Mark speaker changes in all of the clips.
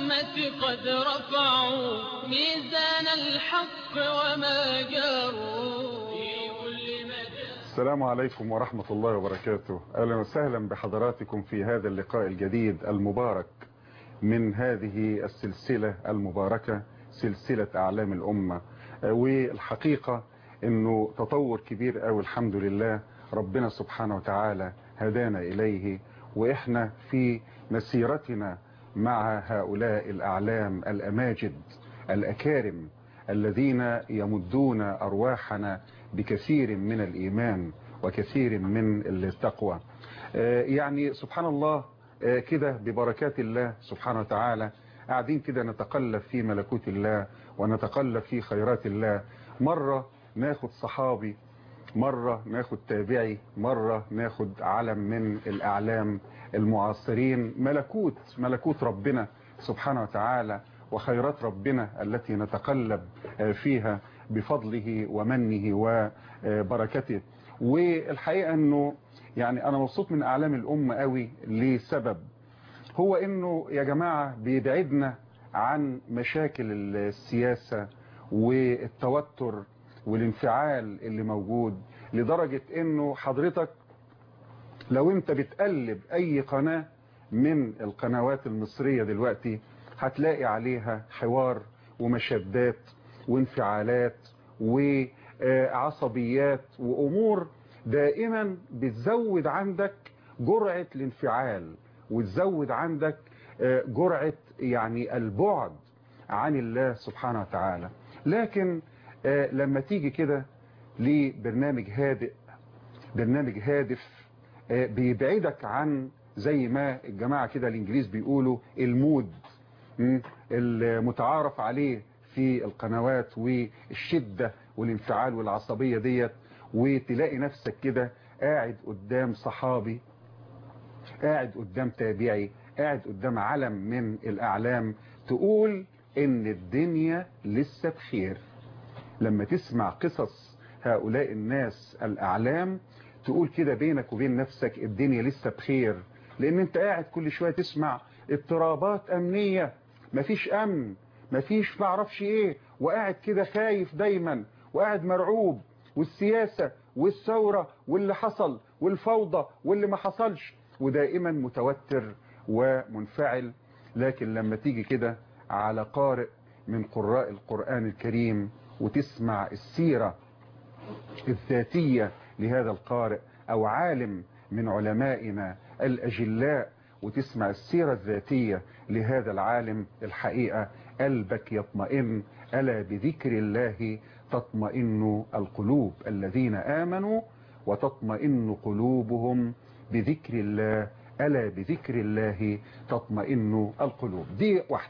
Speaker 1: الرحمة قد رفعوا ميزان الحق وما جاروا في كل مجال
Speaker 2: السلام عليكم ورحمة الله وبركاته أهلا وسهلا بحضراتكم في هذا اللقاء الجديد المبارك من هذه السلسلة المباركة سلسلة أعلام الأمة والحقيقة أنه تطور كبير قوي الحمد لله ربنا سبحانه وتعالى هدانا إليه وإحنا في مسيرتنا مع هؤلاء الأعلام الأماجد الأكارم الذين يمدون أرواحنا بكثير من الإيمان وكثير من التقوى يعني سبحان الله كده ببركات الله سبحانه وتعالى قاعدين كده نتقلب في ملكوت الله ونتقلب في خيرات الله مرة ناخد صحابي مرة ناخد تابعي مرة ناخد علم من الأعلام المعاصرين ملكوت ملكوت ربنا سبحانه وتعالى وخيرات ربنا التي نتقلب فيها بفضله ومنه وبركته والحقيقة انه يعني انا مبسوط من اعلام الامة قوي لسبب هو انه يا جماعة بيبعدنا عن مشاكل السياسة والتوتر والانفعال اللي موجود لدرجة انه حضرتك لو انت بتقلب اي قناة من القنوات المصرية دلوقتي هتلاقي عليها حوار ومشادات وانفعالات وعصبيات وامور دائما بتزود عندك جرعة الانفعال وتزود عندك جرعة يعني البعد عن الله سبحانه وتعالى لكن لما تيجي كده لبرنامج هادئ برنامج هادف بيبعدك عن زي ما الجماعة كده الانجليز بيقولوا المود المتعارف عليه في القنوات والشدة والانفعال والعصبية ديت وتلاقي نفسك كده قاعد قدام صحابي قاعد قدام تابعي قاعد قدام علم من الأعلام تقول ان الدنيا لسه بخير لما تسمع قصص هؤلاء الناس الأعلام تقول كده بينك وبين نفسك الدنيا لسه بخير لان انت قاعد كل شوية تسمع اضطرابات امنية مفيش امن مفيش معرفش ايه وقاعد كده خايف دايما وقاعد مرعوب والسياسة والثورة واللي حصل والفوضى واللي ما حصلش ودائما متوتر ومنفعل لكن لما تيجي كده على قارئ من قراء القرآن الكريم وتسمع السيرة الذاتية لهذا القارئ او عالم من علمائنا الاجلاء وتسمع السيرة الذاتية لهذا العالم الحقيقة قلبك يطمئن ألا بذكر الله تطمئن القلوب الذين آمنوا وتطمئن قلوبهم بذكر الله ألا بذكر الله تطمئن القلوب دي واحدة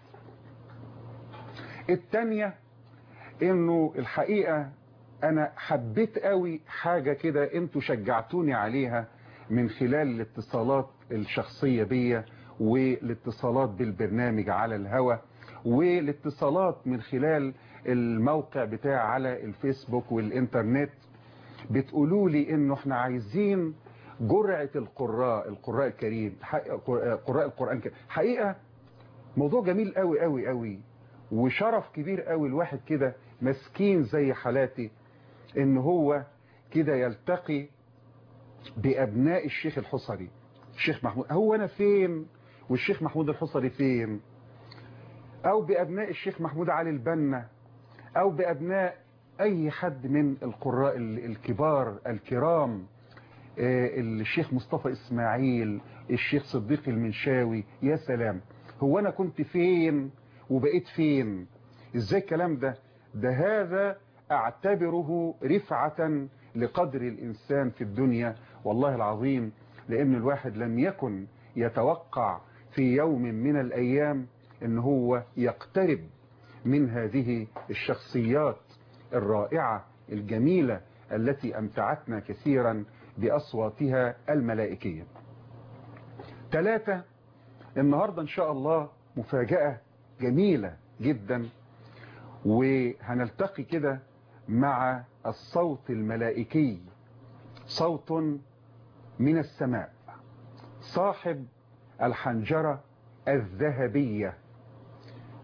Speaker 2: التانية انه الحقيقة انا حبيت قوي حاجة كده انتوا شجعتوني عليها من خلال الاتصالات الشخصية بيا والاتصالات بالبرنامج على الهوى والاتصالات من خلال الموقع بتاع على الفيسبوك والانترنت بتقولوا لي انه احنا عايزين جرعة القراء القراء الكريم قراء القرآن الكريم حقيقة موضوع جميل قوي قوي قوي وشرف كبير قوي الواحد كده مسكين زي حالاتي ان هو كده يلتقي بابناء الشيخ الحصري الشيخ محمود هو انا فين والشيخ محمود الحصري فين او بابناء الشيخ محمود علي البنا او بابناء اي حد من القراء الكبار الكرام الشيخ مصطفى اسماعيل الشيخ صديق المنشاوي يا سلام هو انا كنت فين وبقيت فين ازاي الكلام ده ده هذا اعتبره رفعة لقدر الانسان في الدنيا والله العظيم لان الواحد لم يكن يتوقع في يوم من الايام ان هو يقترب من هذه الشخصيات الرائعة الجميلة التي امتعتنا كثيرا باصواتها الملائكية ثلاثة النهاردة ان شاء الله مفاجأة جميلة جدا وهنلتقي كده مع الصوت الملائكي صوت من السماء صاحب الحنجرة الذهبية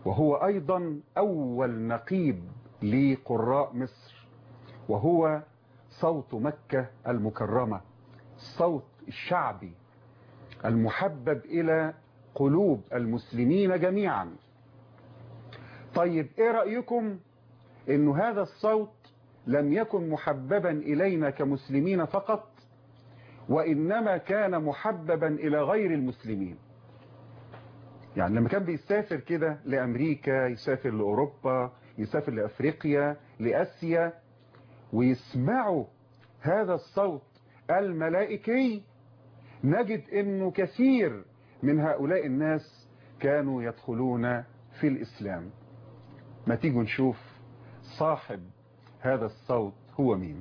Speaker 2: وهو أيضا أول نقيب لقراء مصر وهو صوت مكة المكرمة الصوت الشعبي المحبب إلى قلوب المسلمين جميعا طيب ايه رأيكم انه هذا الصوت لم يكن محببا الينا كمسلمين فقط وانما كان محببا الى غير المسلمين يعني لما كان بيسافر كده لامريكا يسافر لاوروبا يسافر لافريقيا لاسيا ويسمعوا هذا الصوت الملائكي نجد انه كثير من هؤلاء الناس كانوا يدخلون في الاسلام ما تيجوا نشوف صاحب هذا الصوت هو مين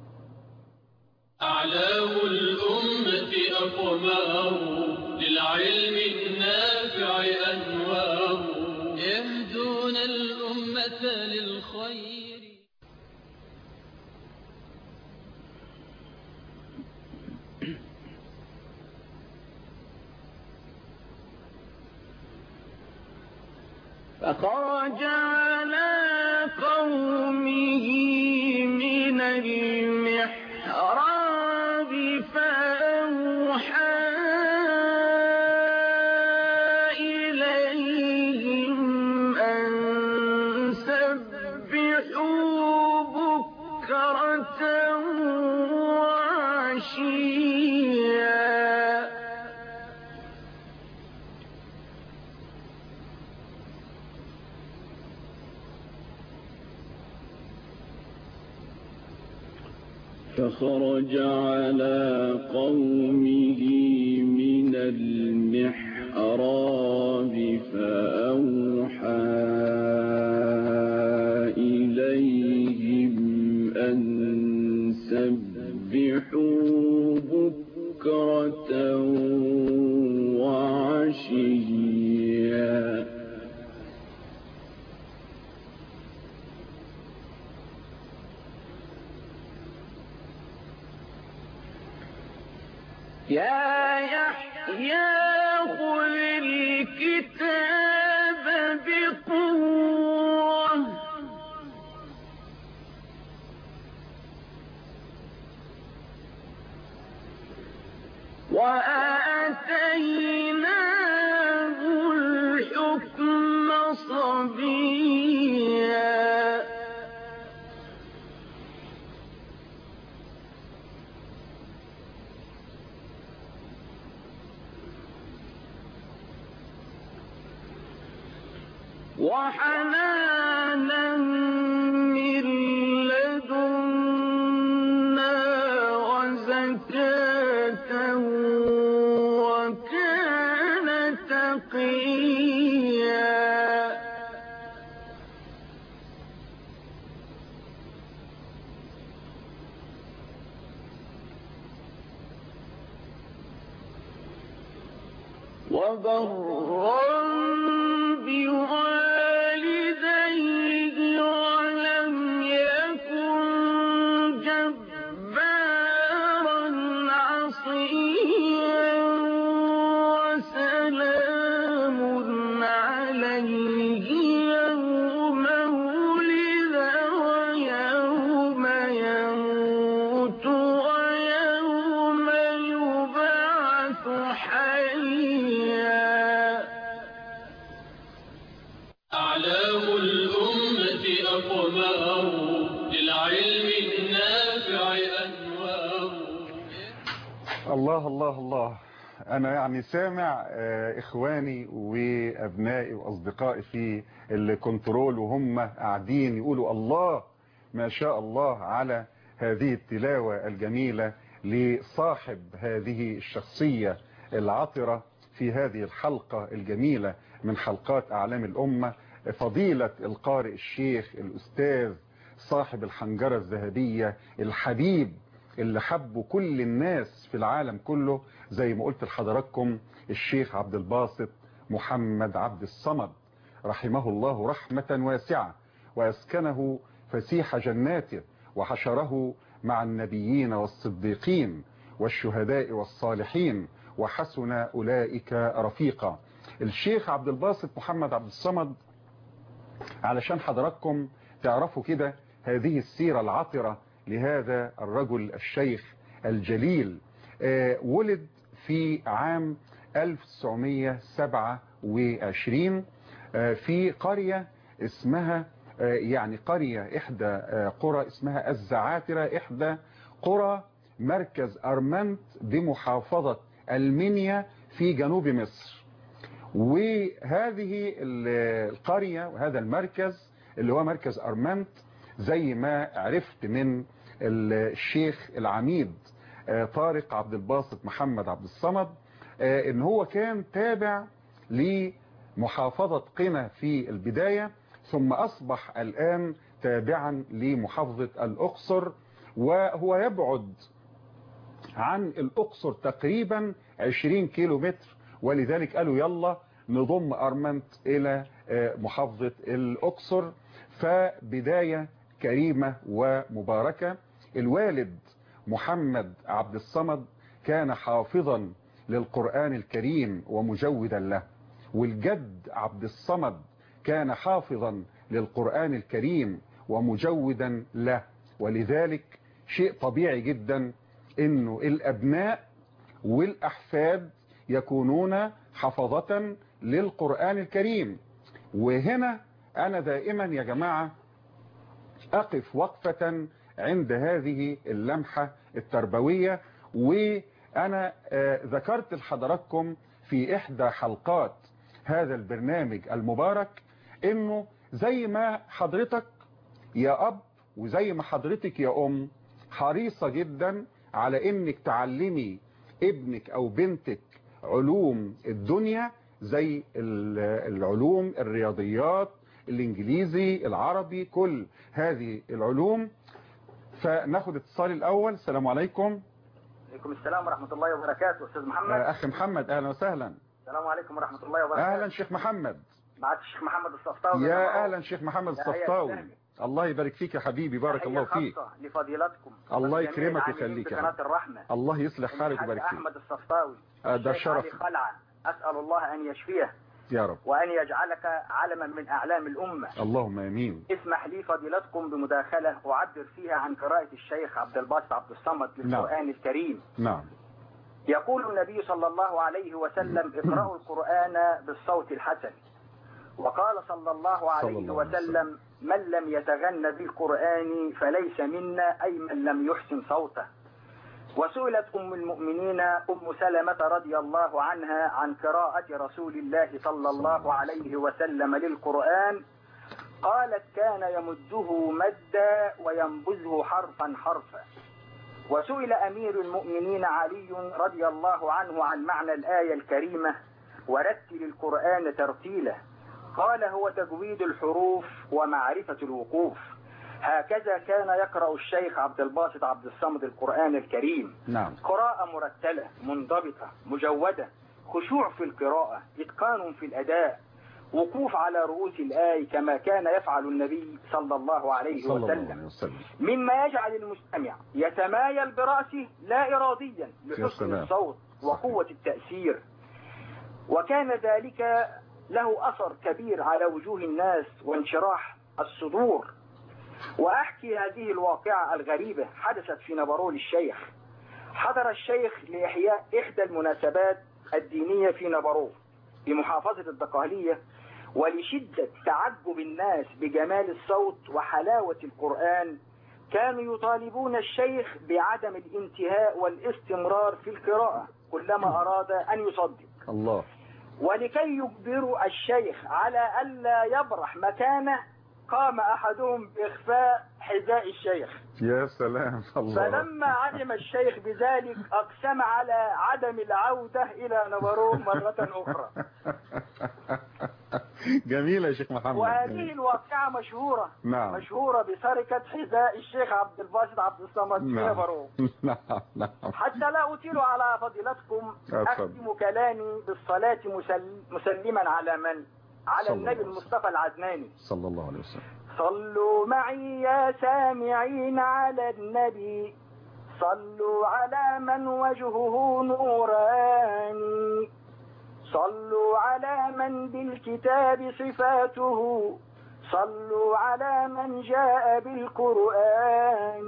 Speaker 1: أعلام الأمة أقمار للعلم النافع أنوار يهدون الأمة للخير
Speaker 3: فخرج على قومه من المحراب فأوحى إليهم أن سبحوا بكرة وعشيا فخرج على قومه من المحراب فأوحى إليهم أن سبحوا بكرة وعشيا يا يحيى خذ الكتاب بقوة وآتيناه الحكم صبيا وحنانا من لدنا وزكاة وكان تقيا وبرا بوالديه ولم يكن جبارا عصيا وسلام عليه يوم ولد ويوم يموت ويوم يبعث حيا
Speaker 1: أعلام الأمة أقمار للعلم النافع أنوار
Speaker 2: الله الله الله انا يعني سامع آه، اخواني وابنائي واصدقائي في الكنترول وهم قاعدين يقولوا الله ما شاء الله على هذه التلاوة الجميلة لصاحب هذه الشخصية العطرة في هذه الحلقة الجميلة من حلقات أعلام الأمة فضيلة القارئ الشيخ الأستاذ صاحب الحنجرة الذهبية الحبيب اللي حبه كل الناس في العالم كله زي ما قلت لحضراتكم الشيخ عبد الباسط محمد عبد الصمد رحمه الله رحمة واسعة وأسكنه فسيح جناته وحشره مع النبيين والصديقين والشهداء والصالحين وحسن أولئك رفيقا الشيخ عبد الباسط محمد عبد الصمد علشان حضراتكم تعرفوا كده هذه السيرة العطرة لهذا الرجل الشيخ الجليل آه، ولد في عام 1927 آه، في قرية اسمها آه، يعني قرية إحدى آه، قرى اسمها الزعاترة إحدى قرى مركز أرمنت بمحافظة المنيا في جنوب مصر وهذه ال- القرية وهذا المركز اللي هو مركز أرمنت زي ما عرفت من ال- الشيخ العميد آه، طارق عبد الباسط محمد عبد الصمد آه، ان هو كان تابع لمحافظة قنا في البداية ثم أصبح الآن تابعا لمحافظة الأقصر وهو يبعد عن الأقصر تقريبا 20 كيلو متر ولذلك قالوا يلا نضم أرمنت إلى آه، محافظة الأقصر فبداية كريمة ومباركة الوالد محمد عبد الصمد كان حافظا للقرآن الكريم ومجودا له والجد عبد الصمد كان حافظا للقرآن الكريم ومجودا له ولذلك شيء طبيعي جدا انه الابناء والاحفاد يكونون حفظة للقرآن الكريم وهنا انا دائما يا جماعة اقف وقفة عند هذه اللمحة التربوية وانا آه، ذكرت لحضراتكم في احدى حلقات هذا البرنامج المبارك انه زي ما حضرتك يا اب وزي ما حضرتك يا ام حريصة جدا على انك تعلمي ابنك او بنتك علوم الدنيا زي ال- العلوم الرياضيات الانجليزي العربي كل هذه العلوم فناخد اتصال الاول السلام عليكم
Speaker 4: عليكم السلام ورحمة الله وبركاته أستاذ محمد
Speaker 2: آه، اخي محمد اهلا وسهلا
Speaker 4: السلام عليكم ورحمة الله وبركاته
Speaker 2: اهلا شيخ محمد
Speaker 4: معك الشيخ محمد الصفطاوي
Speaker 2: يا اهلا شيخ محمد
Speaker 4: يا حياة
Speaker 2: الصفطاوي
Speaker 4: السلام.
Speaker 2: الله يبارك فيك يا حبيبي بارك
Speaker 4: تحية
Speaker 2: الله فيك
Speaker 4: خاصة لفضيلتكم
Speaker 2: الله
Speaker 4: وجميع
Speaker 2: يكرمك
Speaker 4: العاملين
Speaker 2: ويخليك يا
Speaker 4: بقناة
Speaker 2: حبيبي.
Speaker 4: الرحمة
Speaker 2: الله يصلح حالك
Speaker 4: الحاج
Speaker 2: ويبارك فيك
Speaker 4: أحمد الصفطاوي
Speaker 2: آه، ده
Speaker 4: الشيخ
Speaker 2: شرف
Speaker 4: علي خلعة أسأل الله أن يشفيه
Speaker 2: يا رب
Speaker 4: وأن يجعلك علما من أعلام الأمة
Speaker 2: اللهم امين
Speaker 4: اسمح لي فضيلتكم بمداخلة أعبر فيها عن قراءة الشيخ عبد الباسط عبد الصمد للقرآن الكريم
Speaker 2: نعم
Speaker 4: يقول النبي صلى الله عليه وسلم اقرأوا القرآن بالصوت الحسن وقال صلى الله عليه
Speaker 2: الله عليه
Speaker 4: وسلم من لم يتغنى بالقرآن فليس منا أي من لم يحسن صوته وسئلت أم المؤمنين أم سلمة رضي الله عنها عن قراءة رسول الله صلى الله عليه وسلم للقرآن قالت كان يمده مدا وينبذه حرفا حرفا وسئل أمير المؤمنين علي رضي الله عنه عن معنى الآية الكريمة ورتل القرآن ترتيلا قال هو تجويد الحروف ومعرفة الوقوف هكذا كان يقرأ الشيخ عبد الباسط عبد الصمد القرآن الكريم
Speaker 2: نعم
Speaker 4: قراءة مرتلة منضبطة مجودة خشوع في القراءة إتقان في الأداء وقوف على رؤوس الآي كما كان يفعل النبي صلى الله عليه
Speaker 2: صلى الله
Speaker 4: وسلم
Speaker 2: عليه وسلم
Speaker 4: مما يجعل المستمع يتمايل برأسه لا إراديا
Speaker 2: يا
Speaker 4: لحسن
Speaker 2: سلام.
Speaker 4: الصوت وقوة التأثير وكان ذلك له أثر كبير على وجوه الناس وانشراح الصدور وأحكي هذه الواقعة الغريبة حدثت في نبرول الشيخ حضر الشيخ لإحياء إحدى المناسبات الدينية في نبرول بمحافظة الدقهلية ولشدة تعجب الناس بجمال الصوت وحلاوة القرآن كانوا يطالبون الشيخ بعدم الانتهاء والاستمرار في القراءة كلما أراد أن يصدق
Speaker 2: الله
Speaker 4: ولكي يجبروا الشيخ على ألا يبرح مكانه قام أحدهم بإخفاء حذاء الشيخ
Speaker 2: يا سلام الله
Speaker 4: فلما علم الشيخ بذلك أقسم على عدم العودة إلى نبروه مرة أخرى
Speaker 2: جميلة يا شيخ محمد
Speaker 4: وهذه
Speaker 2: جميل.
Speaker 4: الواقعة مشهورة
Speaker 2: نعم.
Speaker 4: مشهورة بسرقة حذاء الشيخ عبد الباسط عبد الصمد في
Speaker 2: نعم
Speaker 4: نبروه
Speaker 2: نعم نعم
Speaker 4: حتى لا أطيل على فضيلتكم
Speaker 2: اتفضل.
Speaker 4: أختم كلامي بالصلاة مسل- مسلما على من؟ على
Speaker 2: صلى الله
Speaker 4: النبي
Speaker 2: عليه
Speaker 4: المصطفى العدناني
Speaker 2: صلى الله عليه وسلم
Speaker 4: صلوا معي يا سامعين على النبي صلوا على من وجهه نوراني صلوا على من بالكتاب صفاته صلوا على من جاء بالقرآن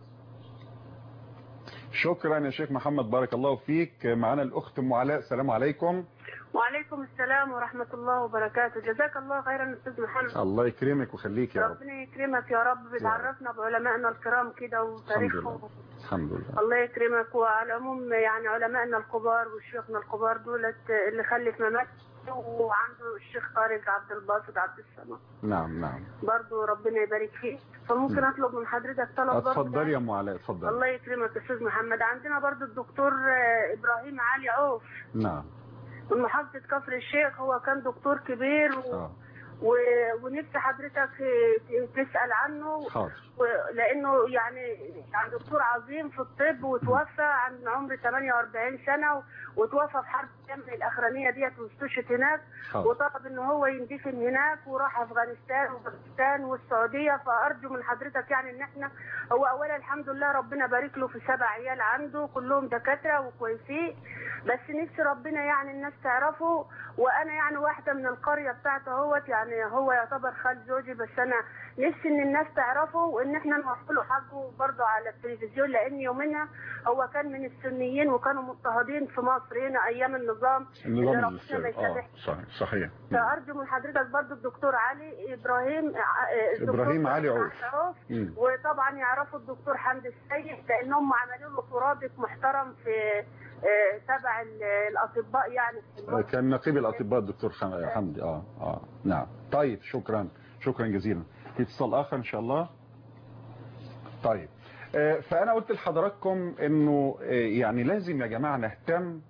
Speaker 2: شكرا يا شيخ محمد بارك الله فيك معنا الأخت أم علاء السلام عليكم
Speaker 5: وعليكم السلام ورحمة الله وبركاته جزاك الله خيرا أستاذ محمد
Speaker 2: الله يكرمك ويخليك يا رب
Speaker 5: ربنا يكرمك يا رب بتعرفنا بعلمائنا الكرام كده
Speaker 2: الحمد
Speaker 5: وتاريخهم
Speaker 2: لله الحمد لله
Speaker 5: الله يكرمك وعلى العموم يعني علمائنا الكبار وشيوخنا الكبار دولت اللي خلف ممات وعنده الشيخ طارق عبد الباسط عبد السلام
Speaker 2: نعم نعم
Speaker 5: برضه ربنا يبارك فيك فممكن اطلب من حضرتك طلب برضه
Speaker 2: اتفضلي يا ام علاء اتفضلي
Speaker 5: الله يكرمك يا استاذ محمد عندنا برضه الدكتور آه، ابراهيم علي عوف
Speaker 2: نعم
Speaker 5: من محافظة كفر الشيخ هو كان دكتور كبير و...
Speaker 2: اه
Speaker 5: و... ونفسي حضرتك ت- تسأل عنه
Speaker 2: حاضر
Speaker 5: و- لأنه يعني يعني دكتور عظيم في الطب وتوفى عن عمر 48 سنة و- وتوفى في حرب اليمن الأخرانية ديت واستشهد هناك
Speaker 2: حاضر
Speaker 5: وطلب إن هو يندفن هناك وراح أفغانستان وباكستان والسعودية فأرجو من حضرتك يعني إن إحنا هو أولا الحمد لله ربنا بارك له في سبع عيال عنده كلهم دكاترة وكويسين بس نفسي ربنا يعني الناس تعرفه وانا يعني واحده من القريه بتاعته اهوت يعني هو يعتبر خال زوجي بس انا نفسي ان الناس تعرفه وان احنا نوصل له حقه برضه على التلفزيون لان يومنا هو كان من السنيين وكانوا مضطهدين في مصر هنا ايام النظام اللي
Speaker 2: النظام
Speaker 5: ربنا ما
Speaker 2: السابق اه
Speaker 5: يسامح
Speaker 2: صحيح صحيح
Speaker 5: فارجو من حضرتك برضه الدكتور علي ابراهيم آه، الدكتور
Speaker 2: إبراهيم علي عوف.
Speaker 5: عوف
Speaker 2: مم.
Speaker 5: وطبعا يعرفوا الدكتور حمد السيد لانهم عملوا له ترابط محترم في آه، تبع ال- الاطباء يعني في
Speaker 2: آه،
Speaker 5: مصر.
Speaker 2: كان نقيب الاطباء الدكتور خم- حمدي اه اه نعم طيب شكرا شكرا جزيلا في اتصال اخر ان شاء الله طيب آه، فانا قلت لحضراتكم انه آه، يعني لازم يا جماعه نهتم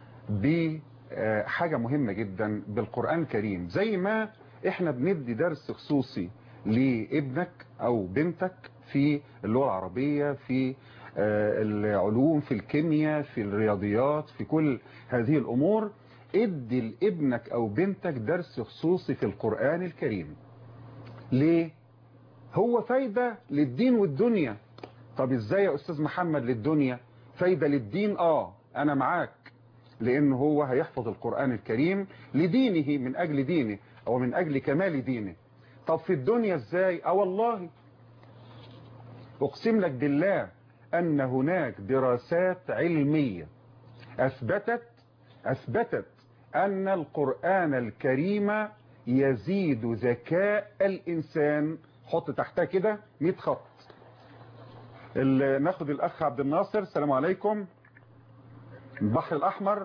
Speaker 2: بحاجه مهمه جدا بالقران الكريم زي ما احنا بندي درس خصوصي لابنك او بنتك في اللغه العربيه في آه، العلوم في الكيمياء في الرياضيات في كل هذه الامور ادي لابنك او بنتك درس خصوصي في القران الكريم ليه هو فايده للدين والدنيا طب ازاي يا استاذ محمد للدنيا فايده للدين اه انا معاك لان هو هيحفظ القرآن الكريم لدينه من اجل دينه او من اجل كمال دينه طب في الدنيا ازاي اه والله اقسم لك بالله ان هناك دراسات علمية اثبتت اثبتت ان القرآن الكريم يزيد ذكاء الانسان حط تحتها كده 100 خط ال- ناخد الاخ عبد الناصر السلام عليكم البحر الاحمر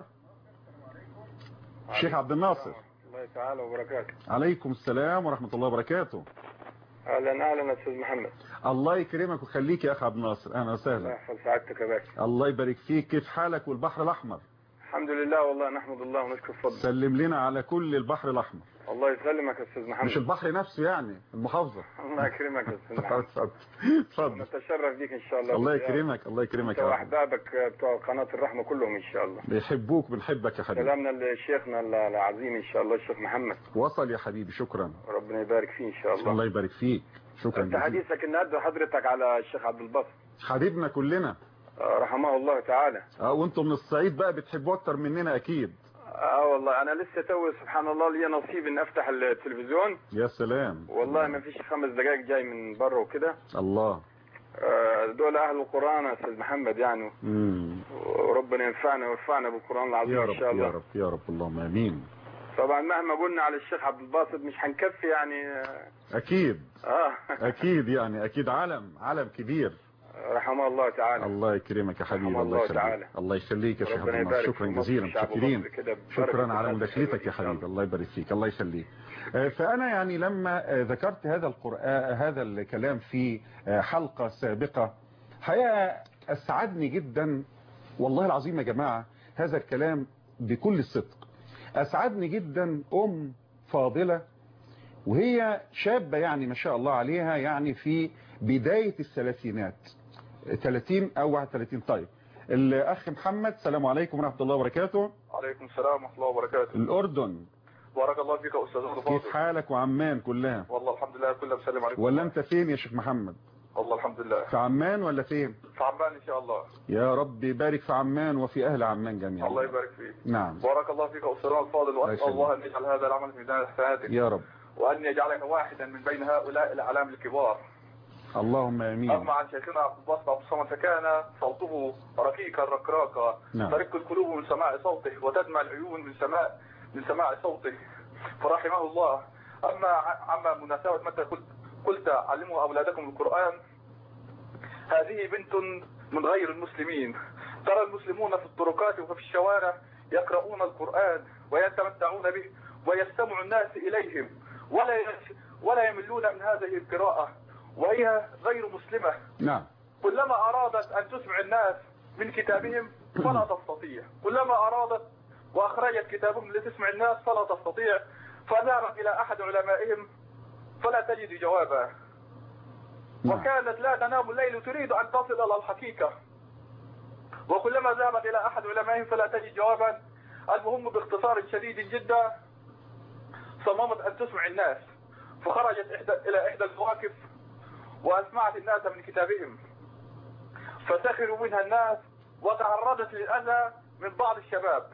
Speaker 2: الشيخ عبد الناصر
Speaker 6: الله تعالى وبركاته
Speaker 2: عليكم السلام ورحمة الله وبركاته
Speaker 6: اهلا اهلا استاذ محمد
Speaker 2: الله يكرمك ويخليك يا اخ عبد الناصر اهلا
Speaker 6: الله
Speaker 2: وسهلا
Speaker 6: يحفظ سعادتك يا باشا
Speaker 2: الله يبارك فيك كيف حالك والبحر الاحمر
Speaker 6: الحمد لله والله نحمد الله ونشكر فضله
Speaker 2: سلم لنا على كل البحر الاحمر
Speaker 6: الله يسلمك يا استاذ محمد
Speaker 2: مش البحر نفسه يعني المحافظة
Speaker 6: الله يكرمك يا استاذ محمد
Speaker 2: اتفضل اتفضل
Speaker 6: نتشرف بيك ان شاء الله
Speaker 2: الله
Speaker 6: بالزيارة.
Speaker 2: يكرمك الله يكرمك
Speaker 6: انت
Speaker 2: يا رب
Speaker 6: واحبابك بتوع قناه الرحمه كلهم ان شاء الله
Speaker 2: بيحبوك بنحبك يا حبيبي
Speaker 6: سلامنا لشيخنا العظيم ان شاء الله الشيخ محمد
Speaker 2: وصل يا حبيبي شكرا
Speaker 6: ربنا يبارك فيه ان شاء الله
Speaker 2: الله يبارك فيك شكرا
Speaker 6: انت
Speaker 2: جزيلا
Speaker 6: حديثك النهارده حضرتك على الشيخ عبد الباسط
Speaker 2: حبيبنا كلنا
Speaker 6: آه، رحمه الله تعالى
Speaker 2: اه وانتم من الصعيد بقى بتحبوا اكتر مننا اكيد
Speaker 6: اه والله انا لسه تو سبحان الله لي نصيب ان افتح التلفزيون
Speaker 2: يا سلام
Speaker 6: والله ما فيش خمس دقائق جاي من بره وكده
Speaker 2: الله
Speaker 6: آه، دول اهل القران يا استاذ محمد يعني
Speaker 2: امم
Speaker 6: وربنا ينفعنا ويرفعنا بالقران العظيم
Speaker 2: يا
Speaker 6: ان
Speaker 2: رب
Speaker 6: شاء الله
Speaker 2: يا رب يا رب اللهم امين
Speaker 6: طبعا مهما قلنا على الشيخ عبد الباسط مش هنكفي يعني
Speaker 2: اكيد
Speaker 6: اه
Speaker 2: اكيد يعني اكيد علم علم كبير
Speaker 6: رحمه الله تعالى
Speaker 2: الله يكرمك يا حبيبي
Speaker 6: رحمه
Speaker 2: الله
Speaker 6: الله
Speaker 2: يخليك
Speaker 6: تعالى.
Speaker 2: الله يخليك يا شيخ عبد
Speaker 6: ربنا
Speaker 2: الناصر
Speaker 6: يبارك
Speaker 2: شكرا
Speaker 6: في مصر
Speaker 2: جزيلا
Speaker 6: وشعب
Speaker 2: شاكرين
Speaker 6: مصر كده ببركة
Speaker 2: شكرا على
Speaker 6: الناس
Speaker 2: مداخلتك
Speaker 6: الحلوة
Speaker 2: يا
Speaker 6: إن شاء
Speaker 2: حبيبي الله يبارك فيك الله يخليك آه، فانا يعني لما آه، ذكرت هذا القرآن هذا الكلام في آه، حلقة سابقة حقيقة اسعدني جدا والله العظيم يا جماعة هذا الكلام بكل الصدق اسعدني جدا ام فاضلة وهي شابة يعني ما شاء الله عليها يعني في بداية الثلاثينات 30 او 31 طيب الاخ محمد السلام عليكم ورحمة الله وبركاته
Speaker 7: عليكم السلام ورحمة الله وبركاته
Speaker 2: الاردن
Speaker 7: بارك الله فيك يا أستاذ عبد
Speaker 2: كيف
Speaker 7: الفاضل
Speaker 2: حالك وعمان كلها
Speaker 7: والله الحمد لله كلنا مسلم عليكم
Speaker 2: ولا انت فين يا شيخ محمد
Speaker 7: والله الحمد لله
Speaker 2: في عمان ولا فين
Speaker 7: في عمان إن شاء الله
Speaker 2: يا رب يبارك في عمان وفي اهل عمان جميعا
Speaker 7: الله يبارك فيك
Speaker 2: نعم
Speaker 7: بارك الله فيك يا أستاذ الفاضل
Speaker 2: الله
Speaker 7: وأسأل
Speaker 2: يخليك.
Speaker 7: الله أن يجعل هذا العمل في ميزان حسناتك
Speaker 2: يا رب
Speaker 7: وأن يجعلك واحدا من بين هؤلاء الأعلام الكبار
Speaker 2: اللهم امين
Speaker 7: أما عن شيخنا عبد الباسط عبد الصمد فكان صوته رقيقا رقراقا
Speaker 2: نعم.
Speaker 7: ترق القلوب من سماع صوته وتدمع العيون من سماع من سماع صوته فرحمه الله أما ع- عما مناسبة متى قلت قلت علموا أولادكم القرآن هذه بنت من غير المسلمين ترى المسلمون في الطرقات وفي الشوارع يقرؤون القرآن ويتمتعون به ويستمع الناس إليهم ولا يش- ولا يملون من هذه القراءة وهي غير مسلمة
Speaker 2: نعم
Speaker 7: كلما أرادت أن تسمع الناس من كتابهم فلا تستطيع كلما أرادت وأخرجت كتابهم لتسمع الناس فلا تستطيع فذهبت إلى أحد علمائهم فلا تجد جوابا
Speaker 2: نعم
Speaker 7: وكانت لا تنام الليل تريد أن تصل إلى الحقيقة وكلما ذهبت إلى أحد علمائهم فلا تجد جوابا المهم باختصار شديد جدا صممت أن تسمع الناس فخرجت إحدى إلى إحدى المواقف وأسمعت الناس من كتابهم فسخروا منها الناس وتعرضت للأذى من بعض الشباب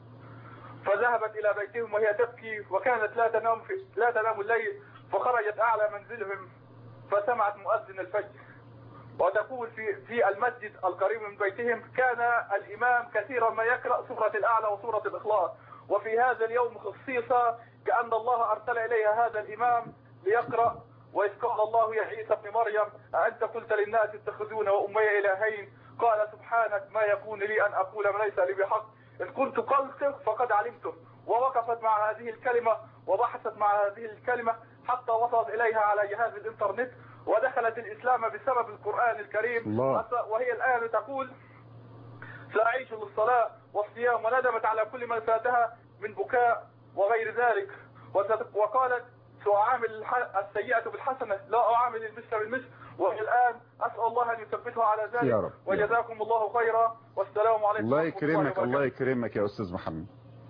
Speaker 7: فذهبت إلى بيتهم وهي تبكي وكانت لا تنام في لا تنام الليل فخرجت أعلى منزلهم فسمعت مؤذن الفجر وتقول في في المسجد القريب من بيتهم كان الإمام كثيرا ما يقرأ سورة الأعلى وسورة الإخلاص وفي هذا اليوم خصيصا كأن الله أرسل إليها هذا الإمام ليقرأ وإذ قال الله يا عيسى ابن مريم أأنت قلت للناس اتخذون وأمي إلهين قال سبحانك ما يكون لي أن أقول ما ليس لي بحق إن كنت قلته فقد علمته ووقفت مع هذه الكلمة وبحثت مع هذه الكلمة حتى وصلت إليها على جهاز الإنترنت ودخلت الإسلام بسبب القرآن الكريم
Speaker 2: الله.
Speaker 7: وهي الآن تقول سأعيش للصلاة والصيام وندمت على كل ما فاتها من بكاء وغير ذلك وست- وقالت سأعامل الح- السيئة بالحسنة لا أعامل المثل بالمثل وهي الآن أسأل الله أن يثبتها على ذلك
Speaker 2: يا رب.
Speaker 7: وجزاكم الله خيرا والسلام عليكم
Speaker 2: الله
Speaker 7: ورحمة
Speaker 2: يكرمك
Speaker 7: وبركاته.
Speaker 2: الله يكرمك يا أستاذ محمد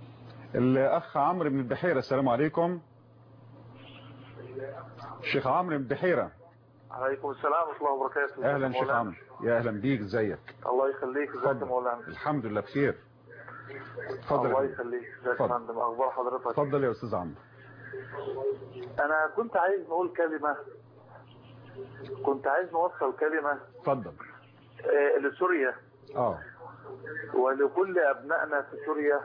Speaker 2: الأخ عمرو بن البحيرة السلام عليكم الشيخ عمرو بن البحيرة
Speaker 7: عليكم السلام ورحمة الله وبركاته
Speaker 2: أهلا شيخ عمرو يا أهلا بيك ازيك
Speaker 7: الله يخليك ازيك يا
Speaker 2: اتفضل.
Speaker 7: مولانا
Speaker 2: الحمد لله بخير اتفضل
Speaker 7: الله
Speaker 2: يا فندم.
Speaker 7: يخليك ازيك يا
Speaker 2: اتفضل.
Speaker 7: فندم اخبار حضرتك
Speaker 2: اتفضل يا أستاذ عمرو
Speaker 7: انا كنت عايز نقول كلمة كنت عايز نوصل كلمة
Speaker 2: اتفضل
Speaker 7: آه، لسوريا
Speaker 2: اه
Speaker 7: ولكل ابنائنا في سوريا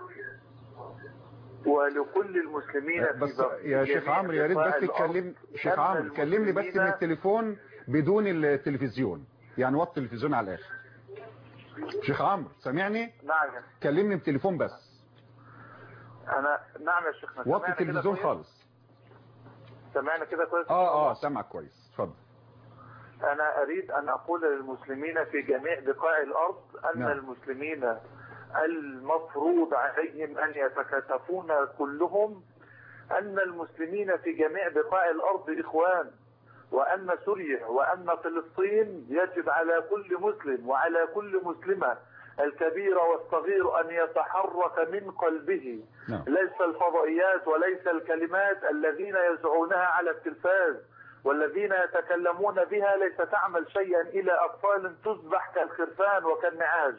Speaker 7: ولكل المسلمين في
Speaker 2: بس
Speaker 7: بق-
Speaker 2: يا شيخ
Speaker 7: جميع
Speaker 2: عمرو يا ريت
Speaker 7: بقاع
Speaker 2: بس
Speaker 7: الأرض
Speaker 2: تكلم شيخ
Speaker 7: أن
Speaker 2: عمرو كلمني بس من
Speaker 7: المسلمين-
Speaker 2: التليفون بدون التلفزيون يعني وطي التلفزيون على الآخر شيخ عمرو سامعني
Speaker 7: نعم
Speaker 2: كلمني من التليفون بس
Speaker 7: انا نعم يا شيخنا
Speaker 2: وطي
Speaker 7: سمعنا كده
Speaker 2: التلفزيون
Speaker 7: كويس؟
Speaker 2: خالص
Speaker 7: سمعنا كده كويس
Speaker 2: اه اه سامعك كويس اتفضل
Speaker 7: أنا أريد أن أقول للمسلمين في جميع بقاع الأرض أن
Speaker 2: نعم.
Speaker 7: المسلمين المفروض عليهم أن يتكاتفون كلهم أن المسلمين في جميع بقاع الأرض إخوان وأن سوريا وأن فلسطين يجب على كل مسلم وعلى كل مسلمة الكبير والصغير أن يتحرك من قلبه
Speaker 2: نعم
Speaker 7: ليس الفضائيات وليس الكلمات الذين يزعونها على التلفاز والذين يتكلمون بها ليس تعمل شيئا إلى أطفال تذبح كالخرفان وكالنعاج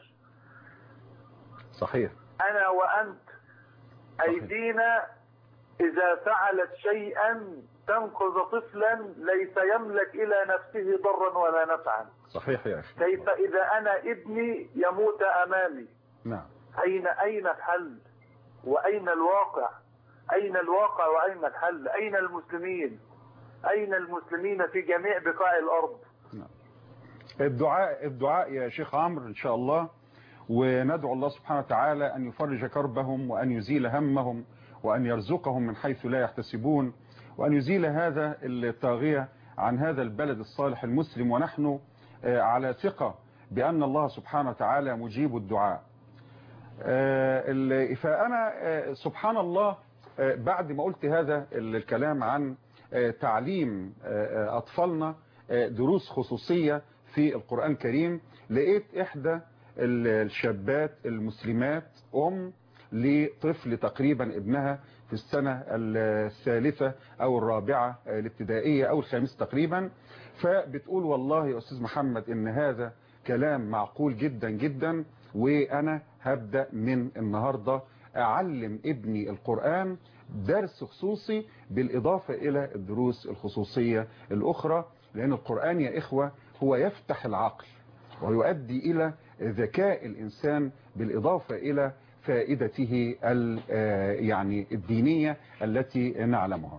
Speaker 2: صحيح
Speaker 7: أنا وأنت أيدينا إذا فعلت شيئا تنقذ طفلا ليس يملك إلى نفسه ضرا ولا نفعا
Speaker 2: صحيح يا أخي
Speaker 7: كيف إذا أنا ابني يموت أمامي
Speaker 2: نعم
Speaker 7: أين أين الحل وأين الواقع أين الواقع وأين الحل أين المسلمين أين المسلمين في جميع بقاع الأرض
Speaker 2: الدعاء الدعاء يا شيخ عمرو ان شاء الله وندعو الله سبحانه وتعالى ان يفرج كربهم وان يزيل همهم وان يرزقهم من حيث لا يحتسبون وان يزيل هذا الطاغية عن هذا البلد الصالح المسلم ونحن آه، على ثقة بان الله سبحانه وتعالى مجيب الدعاء آه، ال- فانا آه، سبحان الله آه، بعد ما قلت هذا ال- الكلام عن آه، تعليم آه، آه، اطفالنا آه، دروس خصوصية في القرآن الكريم لقيت احدى ال- الشابات المسلمات ام لطفل تقريبا ابنها في السنة الثالثة او الرابعة آه، الابتدائية او الخامسة تقريبا فبتقول والله يا استاذ محمد ان هذا كلام معقول جدا جدا وانا هبدأ من النهاردة اعلم ابني القرآن درس خصوصي بالإضافة إلى الدروس الخصوصية الأخرى لأن القرآن يا إخوة هو يفتح العقل ويؤدي إلى ذكاء الإنسان بالإضافة إلى فائدته يعني الدينية التي نعلمها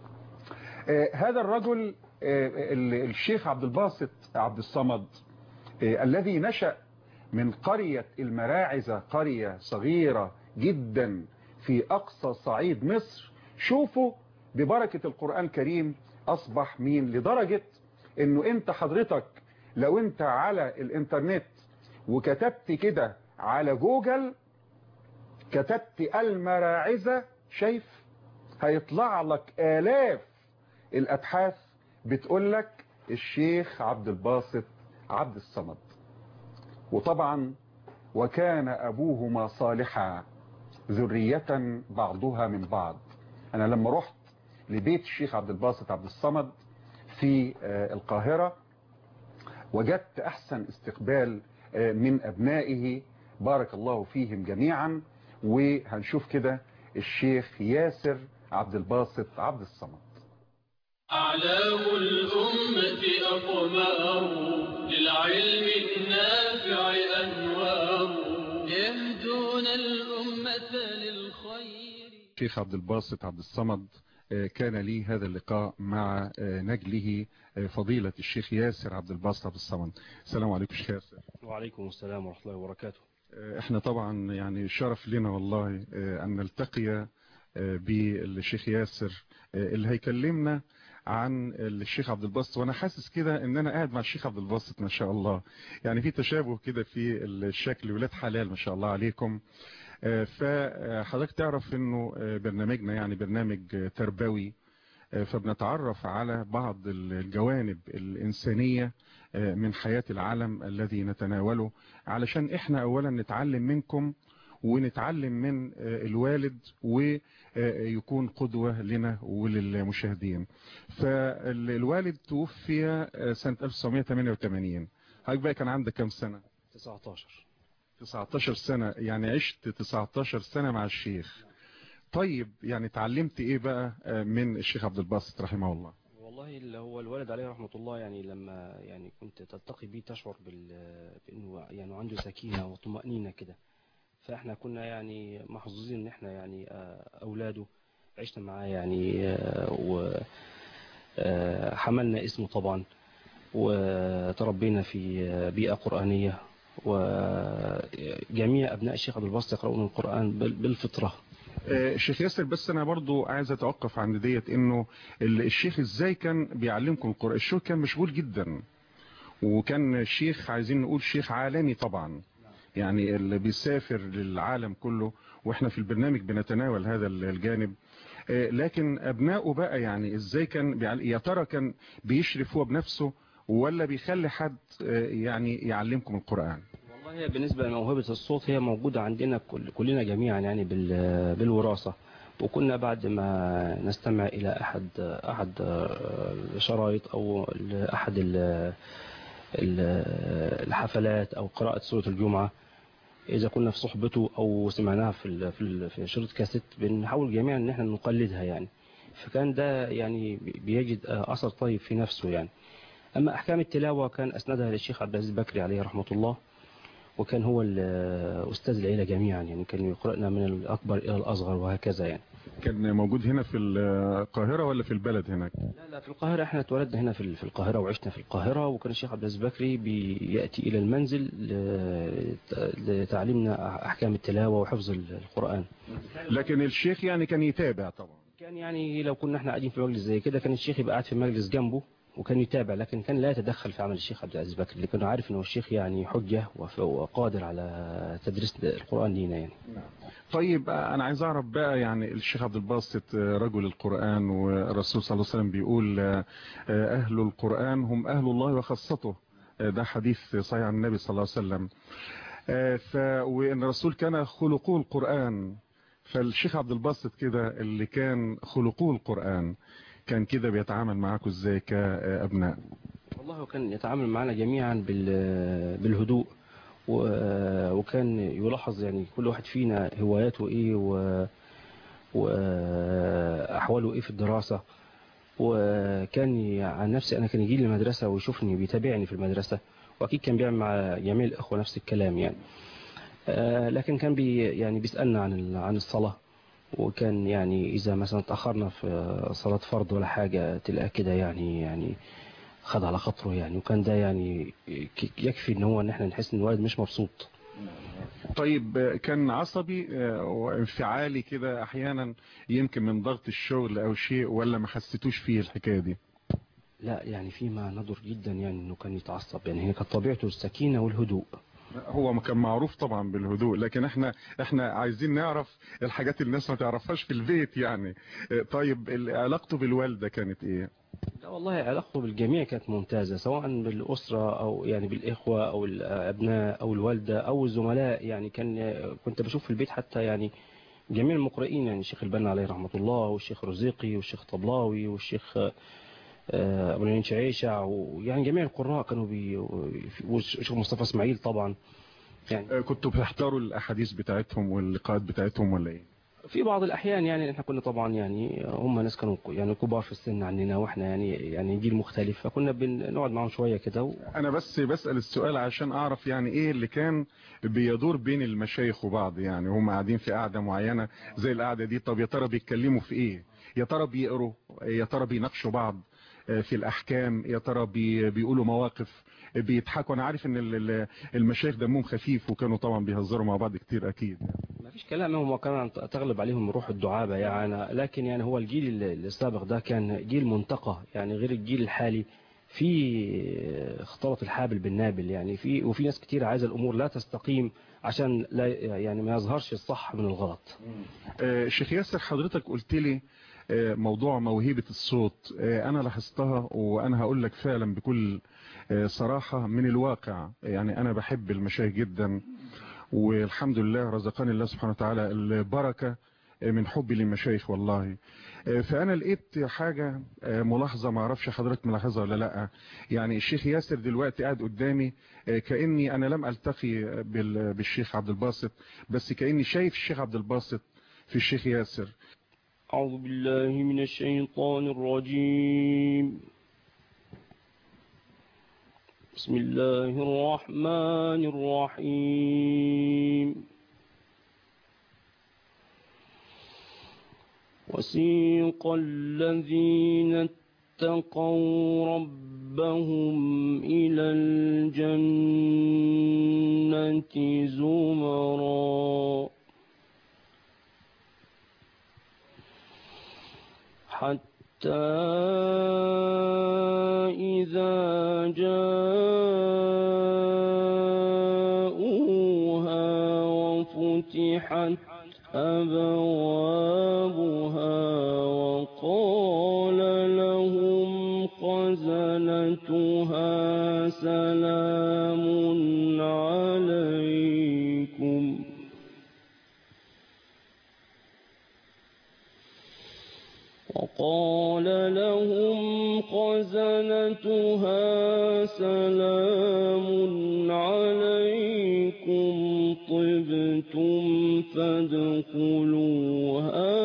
Speaker 2: هذا الرجل الشيخ عبد الباسط عبد الصمد الذي نشأ من قرية المراعزة قرية صغيرة جدا في أقصى صعيد مصر شوفوا ببركة القرآن الكريم أصبح مين لدرجة أنه أنت حضرتك لو أنت على الإنترنت وكتبت كده على جوجل كتبت المراعزة شايف هيطلع لك آلاف الأبحاث بتقول لك الشيخ عبد الباسط عبد الصمد وطبعا وكان أبوهما صالحا ذرية بعضها من بعض أنا لما رحت لبيت الشيخ عبد الباسط عبد الصمد في القاهرة وجدت أحسن استقبال من أبنائه بارك الله فيهم جميعا وهنشوف كده الشيخ ياسر عبد الباسط عبد الصمد
Speaker 1: أعلام الأمة أقمار للعلم النافع أنوار يهدون الأمة للخير
Speaker 2: الشيخ عبد الباسط عبد الصمد كان لي هذا اللقاء مع نجله فضيلة الشيخ ياسر عبد الباسط عبد الصمد السلام عليكم شيخ ياسر
Speaker 8: وعليكم السلام ورحمة الله وبركاته
Speaker 2: احنا طبعا يعني شرف لنا والله ان نلتقي بالشيخ ياسر اللي هيكلمنا عن الشيخ عبد الباسط وانا حاسس كده ان انا قاعد مع الشيخ عبد الباسط ما شاء الله يعني في تشابه كده في الشكل ولاد حلال ما شاء الله عليكم فحضرتك تعرف انه برنامجنا يعني برنامج تربوي فبنتعرف على بعض الجوانب الإنسانية من حياة العالم الذي نتناوله علشان احنا اولا نتعلم منكم ونتعلم من الوالد ويكون قدوة لنا وللمشاهدين فالوالد توفي سنة 1988 هاك بقى كان عندك كم سنة
Speaker 8: 19
Speaker 2: 19 سنة يعني عشت 19 سنة مع الشيخ طيب يعني تعلمت ايه بقى من الشيخ عبد الباسط رحمه الله
Speaker 8: والله اللي هو الوالد عليه رحمة الله يعني لما يعني كنت تلتقي بيه تشعر بانه يعني عنده سكينة وطمأنينة كده فاحنا كنا يعني محظوظين ان احنا يعني اولاده عشنا معاه يعني وحملنا اسمه طبعا وتربينا في بيئة قرآنية وجميع أبناء الشيخ عبد الباسط يقرؤون القرآن بالفطرة
Speaker 2: الشيخ ياسر بس أنا برضو عايز أتوقف عند ديت إنه الشيخ إزاي كان بيعلمكم القرآن الشيخ كان مشغول جدا وكان الشيخ عايزين نقول شيخ عالمي طبعا يعني اللي بيسافر للعالم كله واحنا في البرنامج بنتناول هذا الجانب لكن ابنائه بقى يعني ازاي كان يا ترى كان بيشرف هو بنفسه ولا بيخلي حد يعني يعلمكم القرآن
Speaker 8: والله بالنسبة لموهبة الصوت هي موجودة عندنا كل كلنا جميعا يعني بالوراثة وكنا بعد ما نستمع إلى أحد أحد الشرايط أو أحد الحفلات أو قراءة سورة الجمعة إذا كنا في صحبته أو سمعناها في في شريط كاسيت بنحاول جميعا إن احنا نقلدها يعني فكان ده يعني بيجد أثر طيب في نفسه يعني أما أحكام التلاوة كان أسندها للشيخ عبد العزيز بكري عليه رحمة الله وكان هو أستاذ العيلة جميعا يعني كان يقرأنا من الأكبر إلى الأصغر وهكذا يعني
Speaker 2: كان موجود هنا في القاهرة ولا في البلد هناك
Speaker 8: لا لا في القاهرة احنا اتولدنا هنا في القاهرة وعشنا في القاهرة وكان الشيخ عبد العزيز بكري بيأتي إلى المنزل لتعليمنا أحكام التلاوة وحفظ القرآن
Speaker 2: لكن الشيخ يعني كان يتابع طبعا
Speaker 8: كان يعني لو كنا احنا قاعدين في مجلس زي كده كان الشيخ يبقى قاعد في مجلس جنبه وكان يتابع لكن كان لا يتدخل في عمل الشيخ عبد العزيز بكري لكنه عارف انه الشيخ يعني حجة وقادر على تدريس القرآن لينا يعني
Speaker 2: طيب انا عايز اعرف بقى يعني الشيخ عبد الباسط رجل القرآن والرسول صلى الله عليه وسلم بيقول اهل القرآن هم اهل الله وخاصته ده حديث صحيح عن النبي صلى الله عليه وسلم ف وان الرسول كان خلقه القرآن فالشيخ عبد الباسط كده اللي كان خلقه القرآن كان كده بيتعامل معاكم ازاي كأبناء
Speaker 8: والله كان يتعامل معنا جميعا بالهدوء وكان يلاحظ يعني كل واحد فينا هواياته ايه وأحواله إيه في الدراسة وكان عن نفسي أنا كان يجي لي المدرسة ويشوفني بيتابعني في المدرسة وأكيد كان بيعمل مع جميع الأخوة نفس الكلام يعني آه، لكن كان بي يعني بيسألنا عن ال- عن الصلاة وكان يعني إذا مثلا تأخرنا في صلاة فرض ولا حاجة تلاقيه كده يعني يعني خد على خاطره يعني وكان ده يعني ك- يكفي ان هو ان احنا نحس ان الولد مش مبسوط
Speaker 2: طيب آه، كان عصبي آه، وانفعالي كده احيانا يمكن من ضغط الشغل او شيء ولا ما حسيتوش فيه الحكايه دي
Speaker 8: لا يعني فيما ندر جدا يعني انه كان يتعصب يعني هي كانت طبيعته السكينة والهدوء
Speaker 2: هو ما كان معروف طبعا بالهدوء لكن احنا احنا عايزين نعرف الحاجات اللي الناس ما تعرفهاش في البيت يعني آه، طيب ال- علاقته بالوالده كانت ايه
Speaker 8: لا والله علاقته بالجميع كانت ممتازة سواء بالأسرة أو يعني بالإخوة أو الأبناء أو الوالدة أو الزملاء يعني كان كنت بشوف في البيت حتى يعني جميع المقرئين يعني الشيخ البنا عليه رحمة الله والشيخ رزيقي والشيخ طبلاوي والشيخ آه، أبو العين شعيشع ويعني جميع القراء كانوا بي والشيخ مصطفى إسماعيل طبعا يعني
Speaker 2: آه، كنتوا بتحضروا الاحاديث بتاعتهم واللقاءات بتاعتهم ولا ايه
Speaker 8: في بعض الأحيان يعني احنا كنا طبعا يعني هم ناس كانوا يعني كبار في السن عننا واحنا يعني يعني جيل مختلف فكنا بنقعد معاهم شوية كده و...
Speaker 2: انا بس بسأل السؤال عشان اعرف يعني ايه اللي كان بيدور بين المشايخ وبعض يعني هم قاعدين في قاعدة معينة زي القعدة دي طب يا ترى بيتكلموا في ايه يا ترى بيقروا يا ترى بيناقشوا بعض آه، في الاحكام يا ترى بي بيقولوا مواقف آه، بيضحكوا انا عارف ان ال- ال- المشايخ دمهم خفيف وكانوا طبعا بيهزروا مع بعض كتير اكيد
Speaker 8: ما فيش كلام هم كان تغلب عليهم روح الدعابة يعني لكن يعني هو الجيل اللي- السابق ده كان جيل منتقى يعني غير الجيل الحالي في اختلط الحابل بالنابل يعني في وفي ناس كتير عايزة الأمور لا تستقيم عشان لا يعني ما يظهرش الصح من الغلط
Speaker 2: آه، شيخ ياسر حضرتك قلت لي آه، موضوع موهبة الصوت آه، أنا لاحظتها وأنا هقول لك فعلا بكل آه، صراحة من الواقع يعني أنا بحب المشايخ جدا والحمد لله رزقني الله سبحانه وتعالى البركة آه، من حبي للمشايخ والله آه، فأنا لقيت حاجة آه، ملاحظة ما اعرفش حضرتك ملاحظها ولا لا يعني الشيخ ياسر دلوقتي قاعد قدامي آه، كأني أنا لم ألتقي بال- بالشيخ عبد الباسط بس كأني شايف الشيخ عبد الباسط في الشيخ ياسر
Speaker 8: أعوذ بالله من الشيطان الرجيم بسم الله الرحمن الرحيم وسيق الذين اتقوا ربهم إلى الجنة زمرًا حتى إذا جاءوها وفتحت أبوابها وقال لهم خزنتها سلام عليكم وقال لهم خزنتها سلام عليكم طبتم فادخلوها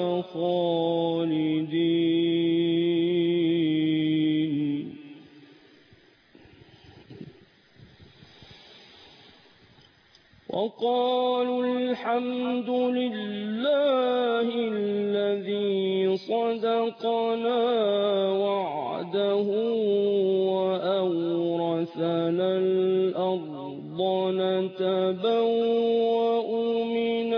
Speaker 8: خالدين وقالوا الحمد لله الذي صدقنا وعده وأورثنا الأرض نتبوأ من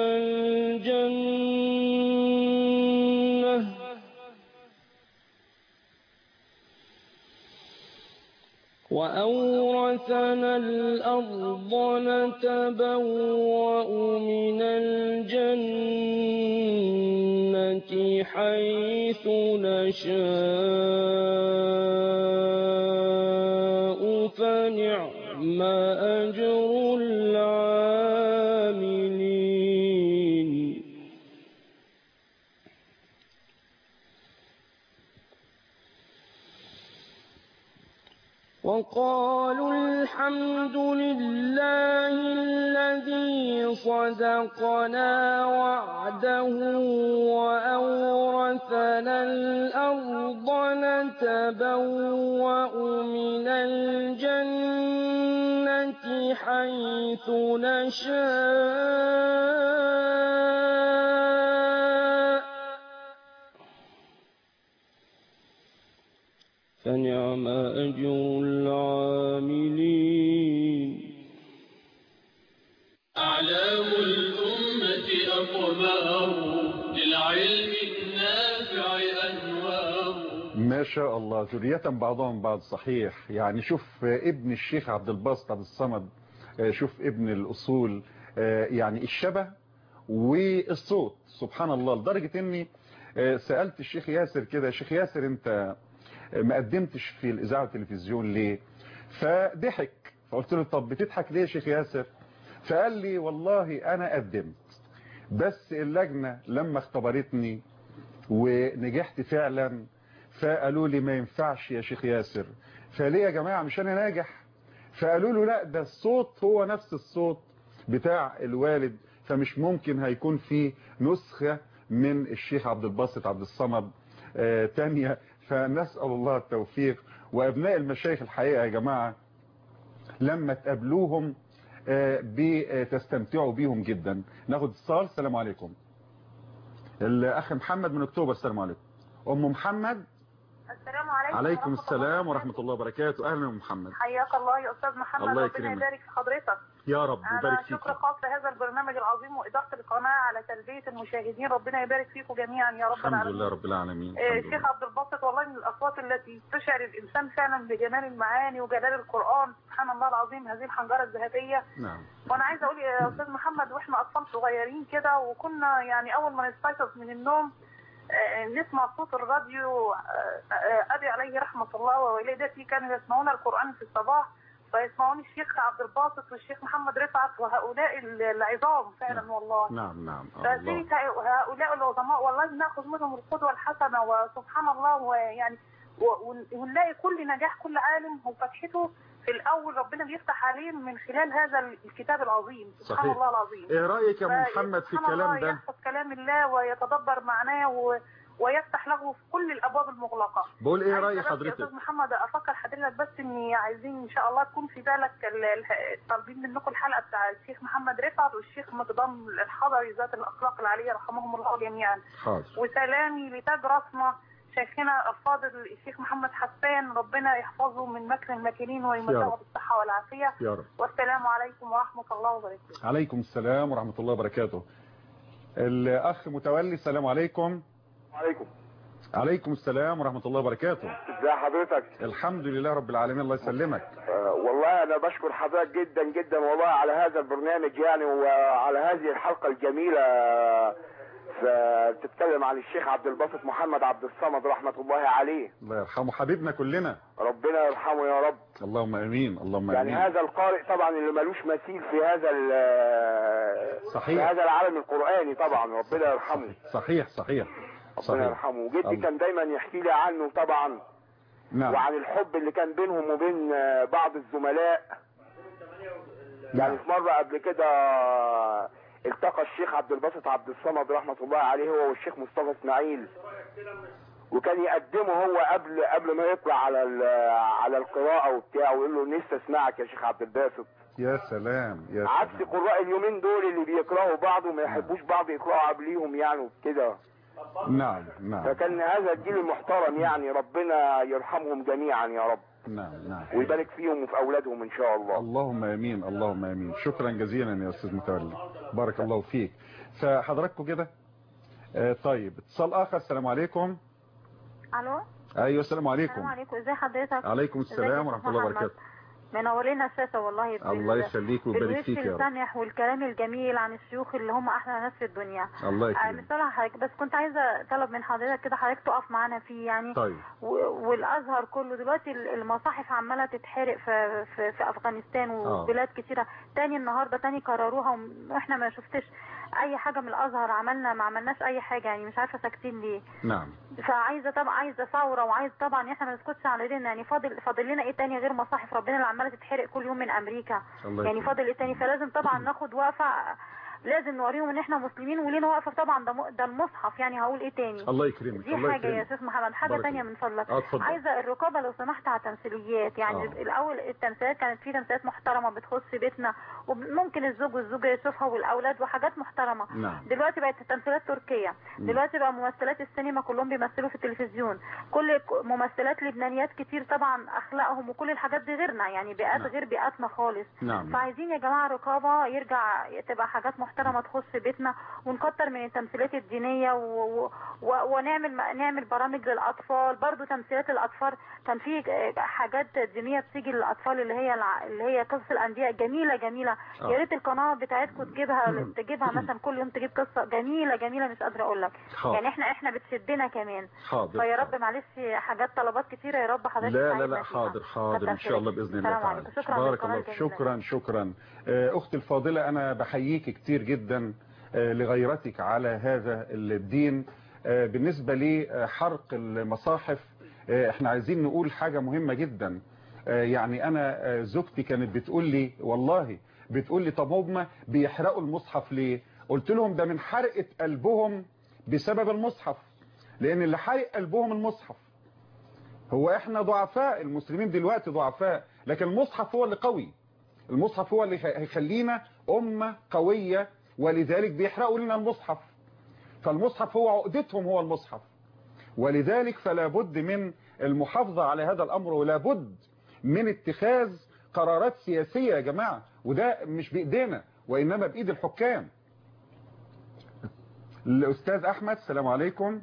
Speaker 8: الجنة وأورثنا الأرض نتبوأ من الجنة حيث نشاء فنعم أجر العاملين
Speaker 3: وقالوا الحمد لله الذي صدقنا وعده وأورثنا الأرض نتبوأ من الجنة حيث نشاء فنعم أجر العاملين
Speaker 1: أعلام الأمة أقمار للعلم النافع أنوار
Speaker 2: ما شاء الله ذرية بعضهم بعض صحيح يعني شوف ابن الشيخ عبد الباسط عبد الصمد شوف ابن الأصول يعني الشبه والصوت سبحان الله لدرجة اني سألت الشيخ ياسر كده شيخ ياسر انت ما قدمتش في الإذاعة والتلفزيون ليه فضحك فقلت له طب بتضحك ليه يا شيخ ياسر فقال لي والله أنا قدمت بس اللجنة لما اختبرتني ونجحت فعلا فقالوا لي ما ينفعش يا شيخ ياسر فليه يا جماعة مش أنا ناجح فقالوا له لا ده الصوت هو نفس الصوت بتاع الوالد فمش ممكن هيكون في نسخة من الشيخ عبد الباسط عبد الصمد آه تانية فنسأل الله التوفيق وأبناء المشايخ الحقيقة يا جماعة لما تقابلوهم آه بتستمتعوا بيهم جدا ناخد اتصال السلام عليكم الأخ محمد من أكتوبر السلام عليكم أم محمد
Speaker 9: السلام عليكم
Speaker 2: عليكم السلام ورحمة الله وبركاته أهلا أم محمد
Speaker 9: حياك الله يا أستاذ محمد
Speaker 2: الله
Speaker 9: ربنا
Speaker 2: يكرمك.
Speaker 9: يبارك في حضرتك
Speaker 2: يا رب
Speaker 9: أنا
Speaker 2: يبارك فيك
Speaker 9: شكر خاص لهذا البرنامج العظيم وإدارة القناة على تلبية المشاهدين ربنا يبارك فيكم جميعا يا رب
Speaker 2: الحمد
Speaker 9: العالمين
Speaker 2: لله رب العالمين
Speaker 9: آه،
Speaker 2: الحمد
Speaker 9: الشيخ
Speaker 2: لله
Speaker 9: عبد الباسط والله من الأصوات التي تشعر الإنسان فعلا بجمال المعاني وجلال القرآن سبحان الله العظيم هذه الحنجرة الذهبية
Speaker 2: نعم
Speaker 9: وانا عايزه اقول يا استاذ محمد واحنا اطفال صغيرين كده وكنا يعني اول ما نستيقظ من النوم آه، نسمع صوت الراديو آه، آه، ابي عليه رحمه الله ووالدتي كانوا يسمعون القران في الصباح فيسمعون الشيخ عبد الباسط والشيخ محمد رفعت وهؤلاء العظام فعلا والله
Speaker 2: نعم نعم آه،
Speaker 9: ففي
Speaker 2: الله
Speaker 9: هؤلاء العظماء والله ناخذ منهم القدوه الحسنه وسبحان الله ويعني و- ون- ونلاقي كل نجاح كل عالم وفتحته في الاول ربنا بيفتح عليه من خلال هذا الكتاب العظيم سبحان
Speaker 2: صحيح.
Speaker 9: الله العظيم
Speaker 2: ايه رأيك يا أم
Speaker 9: ف-
Speaker 2: محمد في
Speaker 9: سبحان
Speaker 2: الكلام
Speaker 9: الله
Speaker 2: ده
Speaker 9: يحفظ كلام الله ويتدبر معناه و... ويفتح له في كل الابواب المغلقه
Speaker 2: بقول ايه
Speaker 9: عايزة
Speaker 2: رأي
Speaker 9: بس يا
Speaker 2: حضرتك
Speaker 9: استاذ محمد افكر حضرتك بس اني عايزين ان شاء الله تكون في بالك ال- ال- طالبين منكم الحلقه بتاع الشيخ محمد رفعت والشيخ مقدام الحضري ذات الاخلاق العاليه رحمهم الله جميعا
Speaker 2: حاضر
Speaker 9: وسلامي لتاج راسنا شيخنا الفاضل الشيخ محمد حسان ربنا يحفظه من مكر الماكرين
Speaker 2: يا
Speaker 9: ويمتعه
Speaker 2: رب.
Speaker 9: بالصحه والعافيه
Speaker 2: يا رب
Speaker 9: والسلام عليكم ورحمه الله وبركاته
Speaker 2: عليكم السلام ورحمة الله وبركاته الأخ متولي السلام عليكم
Speaker 6: عليكم
Speaker 2: عليكم السلام ورحمة الله وبركاته
Speaker 6: ازي حضرتك
Speaker 2: الحمد لله رب العالمين الله يسلمك
Speaker 6: آه، والله انا بشكر حضرتك جدا جدا والله على هذا البرنامج يعني وعلى هذه الحلقه الجميله فتتكلم عن الشيخ عبد الباسط محمد عبد الصمد رحمه الله عليه
Speaker 2: الله يرحمه حبيبنا كلنا
Speaker 6: ربنا يرحمه يا رب
Speaker 2: اللهم امين اللهم
Speaker 6: يعني
Speaker 2: امين
Speaker 6: هذا القارئ طبعا اللي ملوش مثيل في هذا ال-
Speaker 2: صحيح.
Speaker 6: في هذا العالم القراني طبعا ربنا يرحمه
Speaker 2: صحيح صحيح
Speaker 6: ربنا
Speaker 2: صحيح
Speaker 6: يرحمه وجدي
Speaker 2: الله.
Speaker 6: كان دايما يحكي لي عنه طبعا
Speaker 2: نعم
Speaker 6: وعن الحب اللي كان بينهم وبين آه، بعض الزملاء يعني
Speaker 2: نعم
Speaker 6: في مرة قبل كده التقى الشيخ عبد الباسط عبد الصمد رحمة الله عليه هو والشيخ مصطفى اسماعيل وكان يقدمه هو قبل قبل ما يطلع على ال- على القراءة وبتاع ويقول له نفسي اسمعك يا شيخ عبد الباسط
Speaker 2: يا سلام يا
Speaker 6: عكس
Speaker 2: سلام
Speaker 6: قراء اليومين دول اللي بيكرهوا بعض وما يحبوش بعض يقرأوا قبليهم يعني وكده
Speaker 2: نعم نعم
Speaker 6: فكان هذا الجيل المحترم يعني ربنا يرحمهم جميعا يا رب
Speaker 2: نعم نعم
Speaker 6: ويبارك فيهم وفي اولادهم ان شاء الله
Speaker 2: اللهم امين اللهم امين شكرا جزيلا يا استاذ متولي بارك الله فيك فحضراتكم كده آه طيب اتصال اخر السلام عليكم
Speaker 10: الو
Speaker 2: ايوه السلام عليكم
Speaker 10: السلام عليكم ازي حضرتك
Speaker 2: عليكم
Speaker 10: ازيك
Speaker 2: السلام
Speaker 10: يا
Speaker 2: ورحمه الله
Speaker 10: محمد؟
Speaker 2: وبركاته
Speaker 10: منورين الشاشه والله بال-
Speaker 2: الله يخليك ويبارك
Speaker 10: بالوش
Speaker 2: فيك يا رب
Speaker 10: السمح والكلام الجميل عن الشيوخ اللي هم احلى ناس في الدنيا
Speaker 2: الله
Speaker 10: آه،
Speaker 2: يكرمك
Speaker 10: مش طالعه حضرتك بس كنت عايزه طلب من حضرتك كده حضرتك تقف معانا فيه يعني
Speaker 2: طيب
Speaker 10: و- والازهر كله دلوقتي ال- المصاحف عماله تتحرق في في, في افغانستان
Speaker 2: آه.
Speaker 10: وبلاد كتيره تاني النهارده تاني قرروها وم- واحنا ما شفتش اي حاجه من الازهر عملنا ما عملناش اي حاجه يعني مش عارفه ساكتين ليه
Speaker 2: نعم
Speaker 10: فعايزه طبعا عايزه ثوره وعايز طبعا احنا ما نسكتش على ايدينا يعني فاضل فاضل لنا ايه تاني غير مصاحف ربنا اللي عماله تتحرق كل يوم من امريكا
Speaker 2: الله
Speaker 10: يعني
Speaker 2: يكرمك.
Speaker 10: فاضل ايه تاني فلازم طبعا ناخد وقفه لازم نوريهم ان احنا مسلمين ولينا وقفه طبعا ده م- ده المصحف يعني هقول ايه تاني
Speaker 2: الله يكرمك
Speaker 10: دي
Speaker 2: الله
Speaker 10: حاجه يا
Speaker 2: يكرمك
Speaker 10: استاذ محمد حاجه
Speaker 2: بارك
Speaker 10: تانية
Speaker 2: الله.
Speaker 10: من فضلك
Speaker 2: اه اتفضل
Speaker 10: عايزه الرقابه لو سمحت على التمثيليات يعني
Speaker 2: آه.
Speaker 10: الاول التمثيليات كانت في تمثيليات محترمه بتخص بيتنا وممكن الزوج والزوجه يشوفها والاولاد وحاجات محترمه
Speaker 2: نعم
Speaker 10: دلوقتي بقت تمثيلات تركية
Speaker 2: مم.
Speaker 10: دلوقتي بقى ممثلات السينما كلهم بيمثلوا في التلفزيون كل ك- ممثلات لبنانيات كتير طبعا اخلاقهم وكل الحاجات دي غيرنا يعني بيئات
Speaker 2: نعم.
Speaker 10: غير بيئاتنا خالص
Speaker 2: نعم
Speaker 10: فعايزين يا جماعة رقابة يرجع تبقى حاجات محترمة تخص بيتنا ونكتر من التمثيلات الدينية و... و... و... ونعمل نعمل برامج للأطفال برضو تمثيلات الأطفال كان في حاجات دينية بتيجي للأطفال اللي هي الع... اللي هي قصص الأنبياء جميلة جميلة
Speaker 2: آه.
Speaker 10: يا ريت القناة بتاعتكم تجيبها تجيبها مثلا كل يوم تجيب قصة جميلة جميلة مش قادرة أقول لك
Speaker 2: حاضر
Speaker 10: يعني احنا احنا بتشدنا كمان
Speaker 2: حاضر
Speaker 10: فيا رب معلش حاجات طلبات كتيرة يا رب حضرتك
Speaker 2: لا لا
Speaker 10: تساعدنا
Speaker 2: لا
Speaker 10: فيها.
Speaker 2: حاضر حاضر
Speaker 10: كتر
Speaker 2: ان شاء الله
Speaker 10: خيرك.
Speaker 2: باذن الله
Speaker 10: السلام
Speaker 2: تعالى
Speaker 10: عليكم. شكرا
Speaker 2: بارك
Speaker 10: للقناة
Speaker 2: الله فيك.
Speaker 10: الجميلة.
Speaker 2: شكرا شكرا آه، اختي الفاضله انا بحييك كتير جدا آه، لغيرتك على هذا الدين آه، بالنسبه لحرق المصاحف آه، احنا عايزين نقول حاجه مهمه جدا آه، يعني انا آه، زوجتي كانت بتقول لي والله بتقول لي طب هم بيحرقوا المصحف ليه قلت لهم ده من حرقه قلبهم بسبب المصحف لان اللي حرق قلبهم المصحف هو احنا ضعفاء المسلمين دلوقتي ضعفاء لكن المصحف هو اللي قوي المصحف هو اللي هيخلينا أمة قوية ولذلك بيحرقوا لنا المصحف فالمصحف هو عقدتهم هو المصحف ولذلك فلا بد من المحافظة على هذا الأمر ولا بد من اتخاذ قرارات سياسية يا جماعة وده مش بإيدينا وإنما بإيد الحكام الأستاذ أحمد السلام عليكم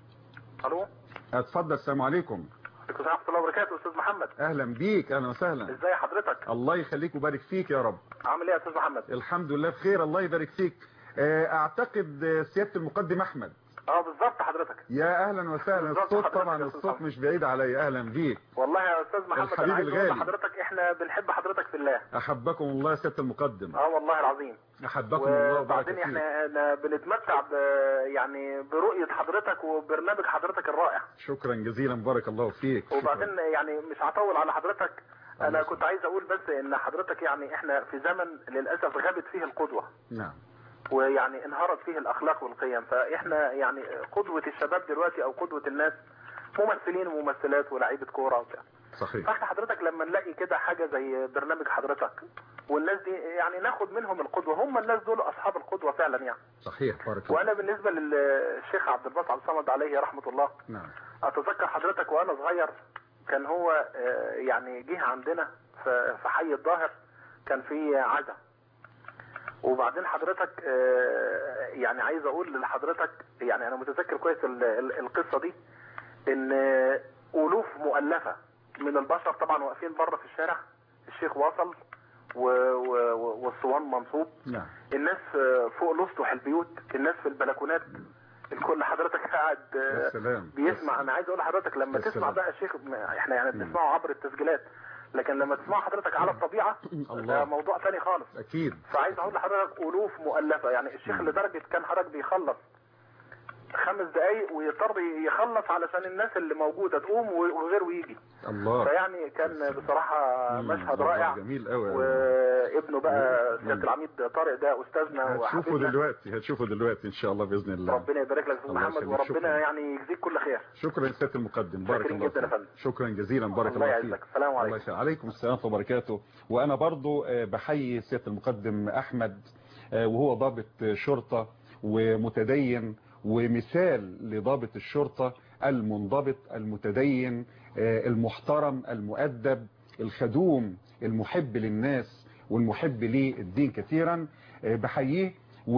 Speaker 11: الو
Speaker 2: اتفضل السلام عليكم
Speaker 11: عليكم السلام ورحمه الله وبركاته استاذ محمد
Speaker 2: أهلا بيك أهلا وسهلا
Speaker 11: ازاي حضرتك
Speaker 2: الله يخليك ويبارك فيك يا رب
Speaker 11: عامل ايه يا استاذ محمد
Speaker 2: الحمد لله بخير الله يبارك فيك آه، اعتقد آه، سيادة المقدم احمد
Speaker 11: اه بالظبط حضرتك
Speaker 2: يا اهلا وسهلا
Speaker 11: بالظبط
Speaker 2: الصوت
Speaker 11: حضرتك
Speaker 2: طبعا
Speaker 11: يا أستاذ
Speaker 2: الصوت
Speaker 11: محمد.
Speaker 2: مش بعيد عليا اهلا بيك
Speaker 11: والله يا استاذ محمد
Speaker 2: الحبيب
Speaker 11: انا عايز اقول
Speaker 2: الغالي.
Speaker 11: لحضرتك احنا بنحب حضرتك في الله
Speaker 2: احبكم الله يا سيادة المقدم
Speaker 11: اه والله العظيم
Speaker 2: احبكم الله وبارك
Speaker 11: وبعدين
Speaker 2: فيك
Speaker 11: احنا أنا بنتمتع ب... يعني برؤيه حضرتك وبرنامج حضرتك الرائع
Speaker 2: شكرا جزيلا بارك الله فيك شكراً.
Speaker 11: وبعدين يعني مش هطول على حضرتك انا
Speaker 2: الله
Speaker 11: كنت عايز اقول بس ان حضرتك يعني احنا في زمن للاسف غابت فيه القدوه
Speaker 2: نعم
Speaker 11: ويعني انهارت فيه الاخلاق والقيم فاحنا يعني قدوه الشباب دلوقتي او قدوه الناس ممثلين وممثلات ولاعيبه كوره وبتاع
Speaker 2: صحيح
Speaker 11: فاحنا حضرتك لما نلاقي كده حاجه زي برنامج حضرتك والناس دي يعني ناخد منهم القدوه هم الناس دول اصحاب القدوه فعلا يعني
Speaker 2: صحيح بارك الله
Speaker 11: وانا بالنسبه للشيخ عبد الباسط عبد الصمد عليه رحمه الله
Speaker 2: نعم
Speaker 11: اتذكر حضرتك وانا صغير كان هو آه، يعني جه عندنا في في حي الظاهر كان في عزا وبعدين حضرتك آه، يعني عايز اقول لحضرتك يعني انا متذكر كويس ال- ال- القصه دي ان آه، الوف مؤلفه من البشر طبعا واقفين بره في الشارع الشيخ وصل و- و- والصوان منصوب
Speaker 2: نعم
Speaker 11: الناس آه، فوق الاسطح البيوت الناس في البلكونات الكل حضرتك قاعد آه،
Speaker 2: يا سلام
Speaker 11: بيسمع انا عايز اقول لحضرتك لما
Speaker 2: يا
Speaker 11: تسمع
Speaker 2: سلام.
Speaker 11: بقى الشيخ احنا يعني
Speaker 2: مم.
Speaker 11: بنسمعه عبر التسجيلات لكن لما تسمعه حضرتك على الطبيعه
Speaker 2: الله.
Speaker 11: ده موضوع ثاني خالص
Speaker 2: اكيد
Speaker 11: فعايز اقول لحضرتك الوف مؤلفه يعني الشيخ
Speaker 2: مم.
Speaker 11: لدرجه كان حضرتك بيخلص خمس دقايق ويضطر يخلص علشان الناس اللي موجوده تقوم وغيره يجي
Speaker 2: الله
Speaker 11: فيعني كان بصراحه
Speaker 2: مم.
Speaker 11: مشهد
Speaker 2: الله
Speaker 11: رائع
Speaker 2: جميل قوي
Speaker 11: وابنه بقى
Speaker 2: مم.
Speaker 11: سياده العميد طارق ده استاذنا
Speaker 2: هتشوفوا
Speaker 11: وحبيبنا
Speaker 2: دلوقتي هتشوفوا دلوقتي ان شاء الله باذن الله
Speaker 11: ربنا يبارك لك يا استاذ
Speaker 2: الله
Speaker 11: محمد
Speaker 2: يخليك.
Speaker 11: وربنا
Speaker 2: شكراً.
Speaker 11: يعني يجزيك كل خير
Speaker 2: شكرا سيادة المقدم بارك
Speaker 11: شاكرين
Speaker 2: الله
Speaker 11: جدا يا
Speaker 2: فيك
Speaker 11: فندم.
Speaker 2: شكرا جزيلا بارك
Speaker 11: الله
Speaker 2: الله فيك
Speaker 11: يعزك السلام
Speaker 2: الله
Speaker 11: عليكم
Speaker 2: يسلمك. عليكم السلام ورحمة الله وبركاته وانا برضو آه، بحيي سيادة المقدم احمد آه، وهو ضابط شرطة ومتدين ومثال لضابط الشرطة المنضبط المتدين آه، المحترم المؤدب الخدوم المحب للناس والمحب للدين كثيرا آه، بحييه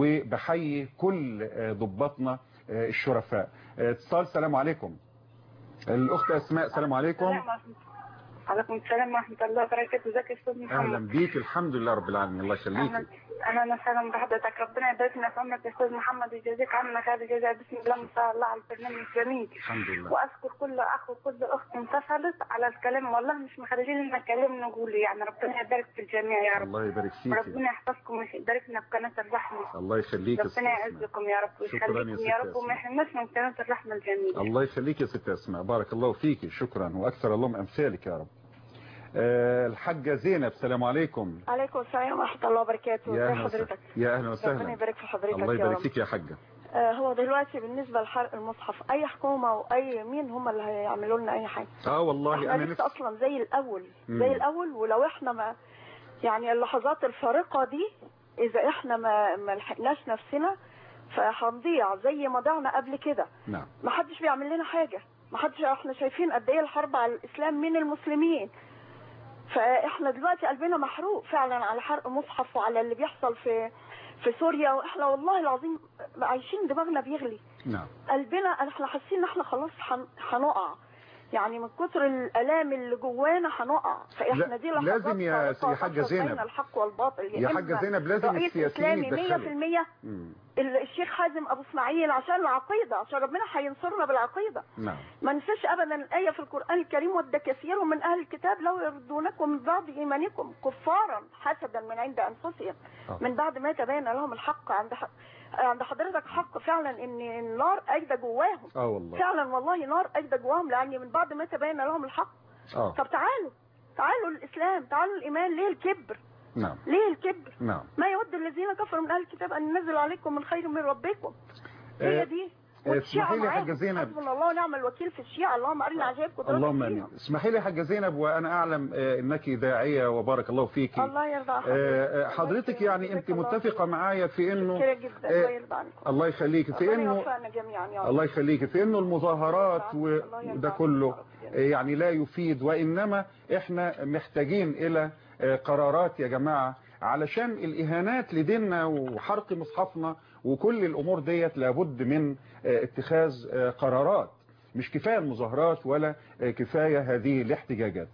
Speaker 2: وبحيي كل آه، ضباطنا آه، الشرفاء آه، اتصال السلام عليكم الأخت أسماء السلام عليكم
Speaker 5: عليكم السلام ورحمة الله وبركاته ازيك يا استاذ
Speaker 2: اهلا
Speaker 5: محمد
Speaker 2: بيك الحمد لله رب العالمين الله
Speaker 5: اهلا
Speaker 2: يخليك
Speaker 5: اهلا وسهلا بحضرتك ربنا يبارك لنا في عمرك يا استاذ محمد ويجازيك عنا خير الجزاء بسم الله ما شاء الله على البرنامج الجميل
Speaker 2: الحمد لله
Speaker 5: واشكر كل اخ وكل اخت انتصرت على الكلام والله مش مخلين لنا كلام نقوله يعني ربنا يبارك في الجميع يا رب
Speaker 2: الله يبارك فيك
Speaker 5: وربنا يحفظكم ويبارك لنا في قناة الرحمة
Speaker 2: الله يخليك يا ست
Speaker 5: ربنا
Speaker 2: أسماء.
Speaker 5: يعزكم يا رب
Speaker 2: شكراً يا
Speaker 5: ويخليكم
Speaker 2: ست
Speaker 5: يا رب
Speaker 2: أسماء.
Speaker 5: وما يحرمناش من قناة الرحمة الجميلة
Speaker 2: الله يخليك يا ست اسماء بارك الله فيك شكرا واكثر اللهم امثالك يا رب آه، الحاجة زينب السلام عليكم
Speaker 12: عليكم السلام ورحمة الله وبركاته
Speaker 2: يا
Speaker 12: ازي
Speaker 2: اهلا وسهلا
Speaker 12: حضرتك
Speaker 2: يا اهلا
Speaker 12: ربنا
Speaker 2: وسهلا
Speaker 12: يبارك في حضرتك
Speaker 2: الله
Speaker 12: يا
Speaker 2: يبارك
Speaker 12: رب
Speaker 2: فيك يا حاجة
Speaker 12: آه هو دلوقتي بالنسبة لحرق المصحف أي حكومة وأي مين هم اللي هيعملوا لنا أي حاجة
Speaker 2: اه والله
Speaker 12: احنا
Speaker 2: انا
Speaker 12: لسه
Speaker 2: نفسي
Speaker 12: أصلا زي الأول
Speaker 2: مم.
Speaker 12: زي الأول ولو احنا ما يعني اللحظات الفارقة دي إذا احنا ما ما لحقناش نفسنا فهنضيع زي ما ضعنا قبل كده
Speaker 2: نعم
Speaker 12: ما حدش بيعمل لنا حاجة ما حدش احنا شايفين قد ايه الحرب على الاسلام من المسلمين فاحنا دلوقتي قلبنا محروق فعلا على حرق مصحف وعلى اللي بيحصل في في سوريا واحنا والله العظيم عايشين دماغنا بيغلي
Speaker 2: نعم
Speaker 12: قلبنا احنا حاسين ان احنا خلاص هن- هنقع يعني من كتر الالام اللي جوانا هنقع فاحنا
Speaker 2: لا-
Speaker 12: دي لحظات
Speaker 2: لازم يا-
Speaker 12: فارقة
Speaker 2: يا حاجة
Speaker 12: تفصل
Speaker 2: زينب.
Speaker 12: بين الحق والباطل
Speaker 2: يا حاجة
Speaker 12: إما
Speaker 2: زينب لازم
Speaker 12: رئيس
Speaker 2: السياسيين
Speaker 12: اسلامي
Speaker 2: يتدخلوا.
Speaker 12: 100%
Speaker 2: مم.
Speaker 12: الشيخ حازم ابو اسماعيل عشان العقيده عشان ربنا هينصرنا بالعقيده
Speaker 2: نعم
Speaker 12: ما ننساش ابدا الايه في القران الكريم ود كثير من اهل الكتاب لو يردونكم من بعد ايمانكم كفارا حسدا من عند انفسهم
Speaker 2: آه.
Speaker 12: من بعد ما تبين لهم الحق عند ح... عند حضرتك حق فعلا ان النار ايده جواهم
Speaker 2: اه والله
Speaker 12: فعلا والله نار ايده جواهم لان من بعد ما تبين لهم الحق
Speaker 2: اه
Speaker 12: طب تعالوا تعالوا الاسلام تعالوا الايمان ليه الكبر
Speaker 2: نعم
Speaker 12: ليه الكبر
Speaker 2: نعم
Speaker 12: ما يود الذين كفروا من اهل الكتاب ان ينزل عليكم من خير من ربكم هي
Speaker 2: آه،
Speaker 12: دي
Speaker 2: آه،
Speaker 12: والشيعة
Speaker 2: اسمحي لي يا
Speaker 12: معاهم.
Speaker 2: حاجة زينب.
Speaker 12: حسبنا الله ونعم الوكيل في الشيعة اللهم ارنا عجائب قدرتك
Speaker 2: اللهم
Speaker 12: فيهم.
Speaker 2: امين اسمحي لي يا حاجة زينب وانا اعلم آه، انك داعية وبارك الله فيك
Speaker 12: الله يرضى عنك
Speaker 2: آه، آه، حضرتك يعني انت متفقة معايا في انه
Speaker 12: كده جدا
Speaker 2: آه،
Speaker 12: الله يرضى عنكم
Speaker 2: الله يخليك في
Speaker 12: ربنا
Speaker 2: انه
Speaker 12: يوفقنا جميعا يا رب
Speaker 2: الله يخليك في انه المظاهرات وده كله يعني لا يفيد وانما احنا محتاجين الى آه، قرارات يا جماعة علشان الاهانات لديننا وحرق مصحفنا وكل الامور ديت لابد من آه، اتخاذ آه، قرارات مش كفاية المظاهرات ولا آه، كفاية هذه الاحتجاجات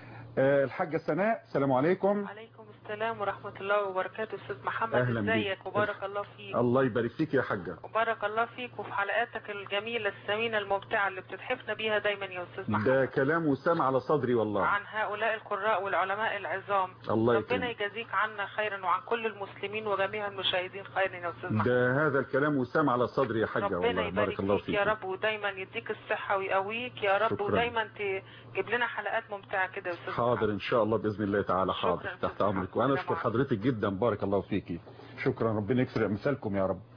Speaker 2: آه، الحاجة سناء السلام عليكم
Speaker 13: عليكم السلام ورحمة الله وبركاته أستاذ محمد
Speaker 2: أهلا بيك.
Speaker 13: ازيك وبارك الله فيك
Speaker 2: الله يبارك فيك يا حاجة
Speaker 13: وبارك الله فيك وفي حلقاتك الجميلة الثمينة الممتعة اللي بتتحفنا بيها دايما يا أستاذ محمد
Speaker 2: ده كلام وسام على صدري والله
Speaker 13: عن هؤلاء القراء والعلماء العظام
Speaker 2: الله
Speaker 13: ربنا
Speaker 2: يكرمك
Speaker 13: يجازيك عنا خيرا وعن كل المسلمين وجميع المشاهدين خيرا يا أستاذ محمد
Speaker 2: ده هذا الكلام وسام على صدري يا حاجة
Speaker 13: ربنا
Speaker 2: والله
Speaker 13: يبارك
Speaker 2: بارك الله
Speaker 13: فيك
Speaker 2: فيك
Speaker 13: يا رب ودايما يديك الصحة ويقويك يا رب
Speaker 2: شكراً.
Speaker 13: ودايما تجيب لنا حلقات ممتعة كده يا أستاذ
Speaker 2: حاضر ان شاء الله باذن الله تعالى حاضر تحت امرك وانا اشكر حضرتك جدا بارك الله فيكي شكرا ربنا يكثر امثالكم يا رب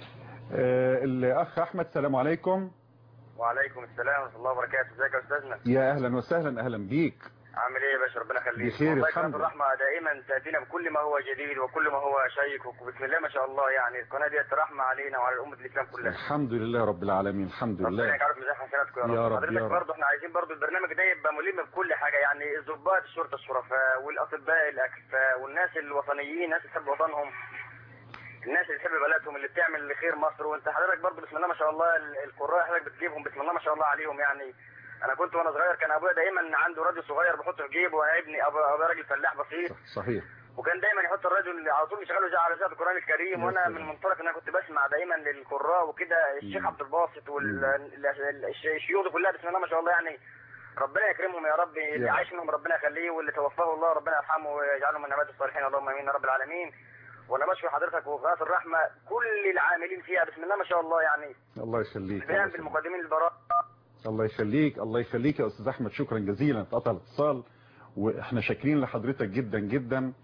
Speaker 2: آه، الاخ احمد السلام عليكم
Speaker 14: وعليكم السلام ورحمه الله وبركاته ازيك يا استاذنا
Speaker 2: يا اهلا وسهلا اهلا بيك
Speaker 14: عامل ايه يا باشا ربنا يخليك
Speaker 2: بخير،
Speaker 14: والله
Speaker 2: الحمد
Speaker 14: قناة الرحمه دائما تاتينا بكل ما هو جديد وكل ما هو شيق وبسم الله ما شاء الله يعني القناه ديت رحمه علينا وعلى الامه الاسلام كلها
Speaker 2: الحمد لله رب العالمين الحمد
Speaker 14: ربنا
Speaker 2: لله
Speaker 14: يجعله في ميزان حسناتكم يا رب
Speaker 2: يا رب،
Speaker 14: حضرتك
Speaker 2: يا رب.
Speaker 14: برضه احنا عايزين برضه البرنامج ده يبقى ملم بكل حاجه يعني ضباط الشرطه الشرفاء والاطباء الاكفاء والناس الوطنيين الناس اللي تحب وطنهم الناس اللي تحب بلدهم اللي بتعمل لخير مصر وانت حضرتك برضه بسم الله ما شاء الله ال- القراء حضرتك بتجيبهم بسم الله ما شاء الله عليهم يعني انا كنت وانا صغير كان ابويا دايما عنده راديو صغير بحطه في جيبه وانا ابني ابويا أبويا راجل فلاح بسيط
Speaker 2: صحيح
Speaker 14: وكان دايما يحط الراديو اللي على طول يشغله على زي القران الكريم
Speaker 2: يا
Speaker 14: وانا
Speaker 2: سلام.
Speaker 14: من منطلق ان انا كنت بسمع دايما للقراء وكده الشيخ عبد الباسط والشيوخ دي كلها بسم الله ما شاء الله يعني ربنا يكرمهم يا رب اللي
Speaker 2: رب.
Speaker 14: عايش منهم ربنا يخليه واللي توفاه الله ربنا يرحمه ويجعله من نبات الصالحين اللهم امين يا رب العالمين وانا بشكر حضرتك وقناه الرحمه كل العاملين فيها بسم الله ما شاء الله يعني
Speaker 2: الله يخليك
Speaker 14: بدايه بالمقدمين البراء
Speaker 2: الله يخليك الله يخليك يا استاذ احمد شكرا جزيلا اتقطع الاتصال واحنا شاكرين لحضرتك جدا جدا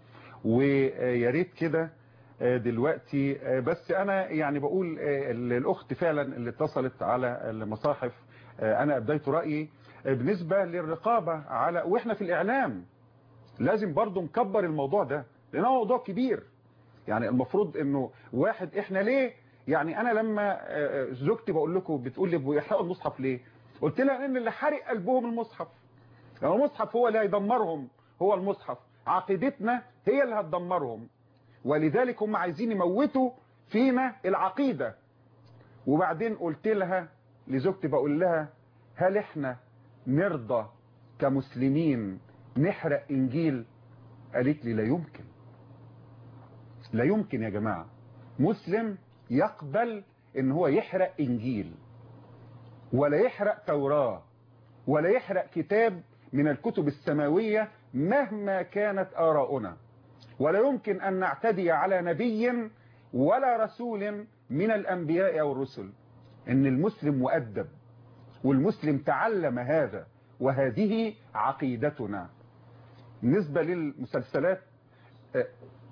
Speaker 2: ويا ريت كده آه، دلوقتي آه، بس انا يعني بقول آه، الاخت فعلا اللي اتصلت على المصاحف آه، انا ابديت رايي آه، بالنسبه للرقابه على واحنا في الاعلام لازم برضو نكبر الموضوع ده لان هو موضوع كبير يعني المفروض انه واحد احنا ليه يعني انا لما آه، آه، زوجتي بقول لكم بتقول لي بيحرقوا المصحف ليه قلت لها ان اللي حرق قلبهم المصحف يعني المصحف هو اللي هيدمرهم هو المصحف عقيدتنا هي اللي هتدمرهم ولذلك هم عايزين يموتوا فينا العقيدة وبعدين قلت لها لزوجتي بقول لها هل احنا نرضى كمسلمين نحرق انجيل قالت لي لا يمكن لا يمكن يا جماعة مسلم يقبل ان هو يحرق انجيل ولا يحرق توراة ولا يحرق كتاب من الكتب السماوية مهما كانت آراؤنا ولا يمكن أن نعتدي على نبي ولا رسول من الأنبياء أو الرسل إن المسلم مؤدب والمسلم تعلم هذا وهذه عقيدتنا بالنسبة للمسلسلات آه،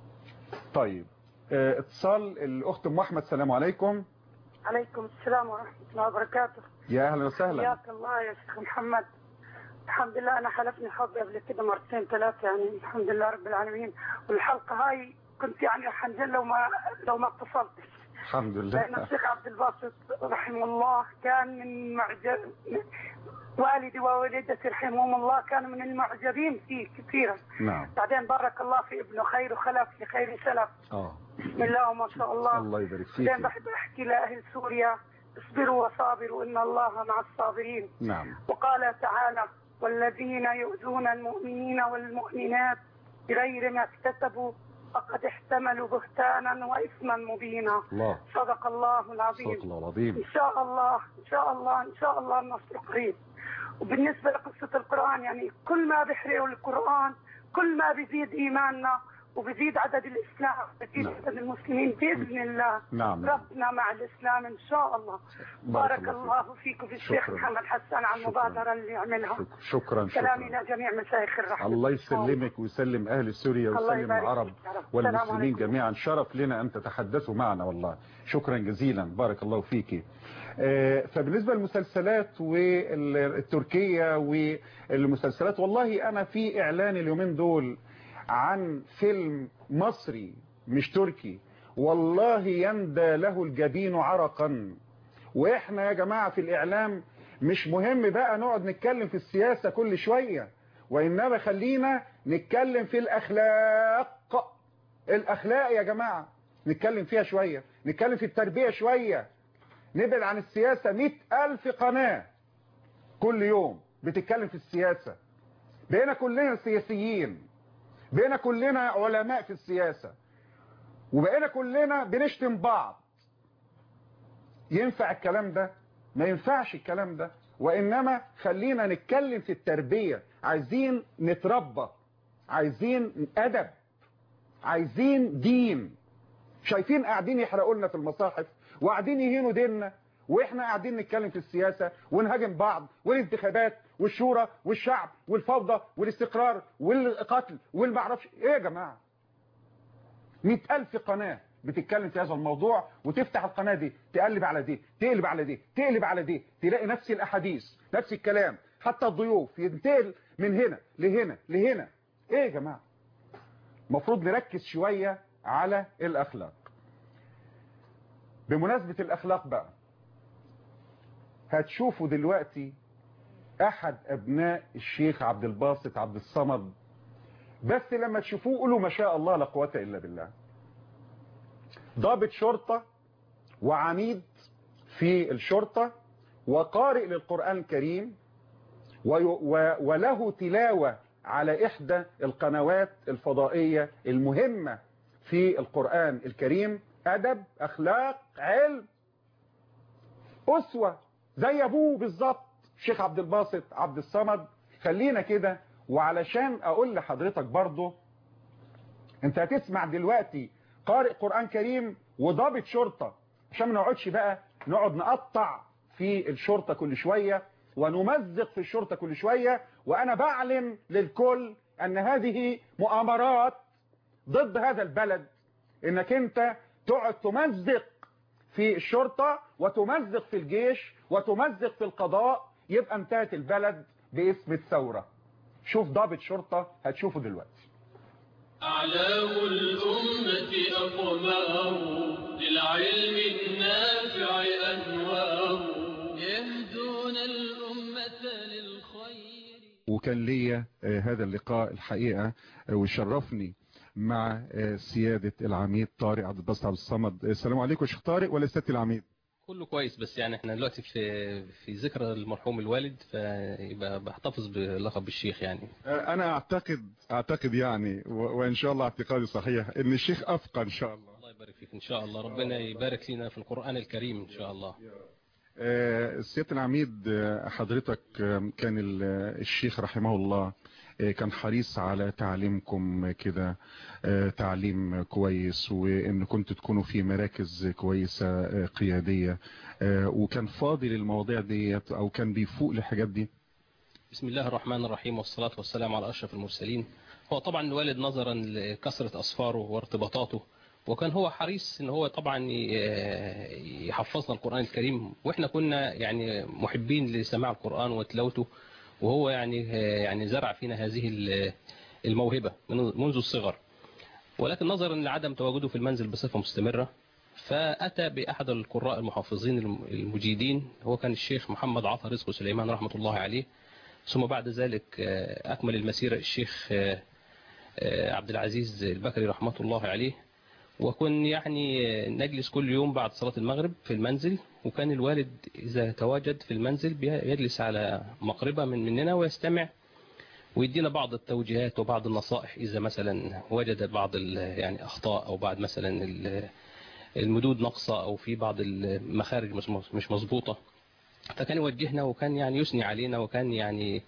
Speaker 2: طيب آه، اتصال الأخت أم أحمد السلام عليكم
Speaker 15: عليكم السلام ورحمة الله وبركاته
Speaker 2: يا أهلا وسهلا
Speaker 15: حياك الله يا شيخ محمد الحمد لله أنا حلفني حظي قبل كده مرتين ثلاثة يعني الحمد لله رب العالمين والحلقة هاي كنت يعني حنزل لو ما لو ما اتصلتش
Speaker 2: الحمد
Speaker 15: لأن
Speaker 2: لله
Speaker 15: الشيخ عبد الباسط رحمه الله كان من معجب والدي ووالدتي رحمهم الله كانوا من المعجبين فيه كثيرا
Speaker 2: نعم
Speaker 15: بعدين بارك الله في ابنه خير وخلف لخير سلف
Speaker 2: اه
Speaker 15: بسم الله وما شاء الله
Speaker 2: الله يبارك فيك
Speaker 15: بعدين بحب احكي لاهل سوريا اصبروا وصابروا ان الله مع الصابرين
Speaker 2: نعم
Speaker 15: وقال تعالى والذين يؤذون المؤمنين والمؤمنات بغير ما اكتسبوا فقد احتملوا بهتانا واثما مبينا
Speaker 2: الله
Speaker 15: صدق الله العظيم
Speaker 2: صدق الله العظيم
Speaker 15: ان شاء الله ان شاء الله ان شاء الله النصر قريب وبالنسبه لقصه القران يعني كل ما بيحرقوا القران كل ما بيزيد ايماننا وبيزيد عدد الاسلام بيزيد
Speaker 2: نعم.
Speaker 15: عدد المسلمين باذن الله
Speaker 2: نعم نعم.
Speaker 15: ربنا مع الاسلام ان شاء الله
Speaker 2: بارك
Speaker 15: بارك
Speaker 2: الله
Speaker 15: الله فيكم في الشيخ
Speaker 2: شكراً.
Speaker 15: محمد حسان على المبادره اللي عملها
Speaker 2: شكرا
Speaker 15: سلام
Speaker 2: شكرا
Speaker 15: الى جميع مشايخ الرحمه
Speaker 2: الله يسلمك ويسلم أهل سوريا
Speaker 15: الله
Speaker 2: ويسلم
Speaker 15: يبارك
Speaker 2: العرب
Speaker 15: فيك يا رب. السلام
Speaker 2: والمسلمين
Speaker 15: عليكم.
Speaker 2: جميعا شرف لنا أن تتحدثوا معنا والله شكرا جزيلا بارك الله فيك آه، فبالنسبة للمسلسلات والتركية والمسلسلات والله أنا في إعلان اليومين دول عن فيلم مصري مش تركي والله يندى له الجبين عرقا واحنا يا جماعة في الاعلام مش مهم بقى نقعد نتكلم في السياسة كل شوية وانما خلينا نتكلم في الاخلاق الاخلاق يا جماعة نتكلم فيها شوية نتكلم في التربية شوية نبعد عن السياسة مئة الف قناة كل يوم بتتكلم في السياسة بقينا كلنا سياسيين بقينا كلنا علماء في السياسة وبقينا كلنا بنشتم بعض ينفع الكلام ده ما ينفعش الكلام ده وإنما خلينا نتكلم في التربية عايزين نتربى عايزين أدب عايزين دين شايفين قاعدين يحرقوا لنا في المصاحف وقاعدين يهينوا ديننا واحنا قاعدين نتكلم في السياسة ونهاجم بعض والانتخابات والشورى والشعب والفوضى والاستقرار والقتل والمعرفش ايه يا جماعة مئة ألف قناة بتتكلم في هذا الموضوع وتفتح القناة دي تقلب على دي تقلب على دي تقلب على دي تلاقي نفس الأحاديث نفس الكلام حتى الضيوف ينتقل من هنا لهنا لهنا ايه يا جماعة مفروض نركز شوية على الأخلاق بمناسبة الأخلاق بقى هتشوفوا دلوقتي أحد أبناء الشيخ عبد الباسط عبد الصمد بس لما تشوفوه قولوا ما شاء الله لا قوة إلا بالله ضابط شرطة وعميد في الشرطة وقارئ للقرآن الكريم وي- و- وله تلاوة على إحدى القنوات الفضائية المهمة في القرآن الكريم أدب أخلاق علم أسوة زي أبوه بالظبط شيخ عبد الباسط عبد الصمد خلينا كده وعلشان أقول لحضرتك برضه أنت هتسمع دلوقتي قارئ قرآن كريم وضابط شرطة عشان ما نقعدش بقى نقعد نقطع في الشرطة كل شوية ونمزق في الشرطة كل شوية وأنا بعلن للكل أن هذه مؤامرات ضد هذا البلد انك انت تقعد تمزق في الشرطة وتمزق في الجيش وتمزق في القضاء يبقى انتهت البلد باسم الثورة شوف ضابط شرطة هتشوفه دلوقتي
Speaker 1: أعلام الأمة أقمار للعلم النافع أنوار يهدون الأمة للخير
Speaker 2: وكان ليا آه، هذا اللقاء الحقيقة آه، وشرفني مع آه، سيادة العميد طارق عبد الباسط عبد الصمد آه، السلام عليكم يا شيخ طارق ولا سيادة العميد
Speaker 16: كله كويس بس يعني احنا دلوقتي في في ذكرى المرحوم الوالد فيبقى بحتفظ بلقب الشيخ يعني
Speaker 2: انا اعتقد اعتقد يعني و- وان شاء الله اعتقادي صحيح ان الشيخ افقى ان شاء الله
Speaker 16: الله يبارك فيك ان شاء الله ربنا يبارك لنا في القرآن الكريم ان شاء الله
Speaker 2: آه، سيادة العميد آه، حضرتك آه، كان ال- آه، الشيخ رحمه الله آه، كان حريص على تعليمكم كده آه، تعليم كويس وان كنتوا تكونوا في مراكز كويسة آه، قيادية آه، وكان فاضي للمواضيع ديت او كان بيفوق للحاجات دي
Speaker 16: بسم الله الرحمن الرحيم والصلاة والسلام على أشرف المرسلين هو طبعا الوالد نظرا لكثرة أسفاره وارتباطاته وكان هو حريص ان هو طبعا ي- يحفظنا القرآن الكريم واحنا كنا يعني محبين لسماع القرآن وتلاوته وهو يعني يعني زرع فينا هذه ال- الموهبة من- منذ الصغر ولكن نظرا لعدم تواجده في المنزل بصفة مستمرة فأتى بأحد القراء المحافظين الم- المجيدين هو كان الشيخ محمد عطا رزق سليمان رحمة الله عليه ثم بعد ذلك آه، أكمل المسيرة الشيخ آه، آه، عبد العزيز البكري رحمة الله عليه وكن يعني آه، نجلس كل يوم بعد صلاة المغرب في المنزل وكان الوالد إذا تواجد في المنزل بي- يجلس على مقربة من مننا ويستمع ويدينا بعض التوجيهات وبعض النصائح إذا مثلا وجد بعض ال- يعني أخطاء أو بعض مثلا ال- المدود ناقصة أو في بعض المخارج مش مش مظبوطة فكان يوجهنا وكان يعني يثني علينا وكان يعني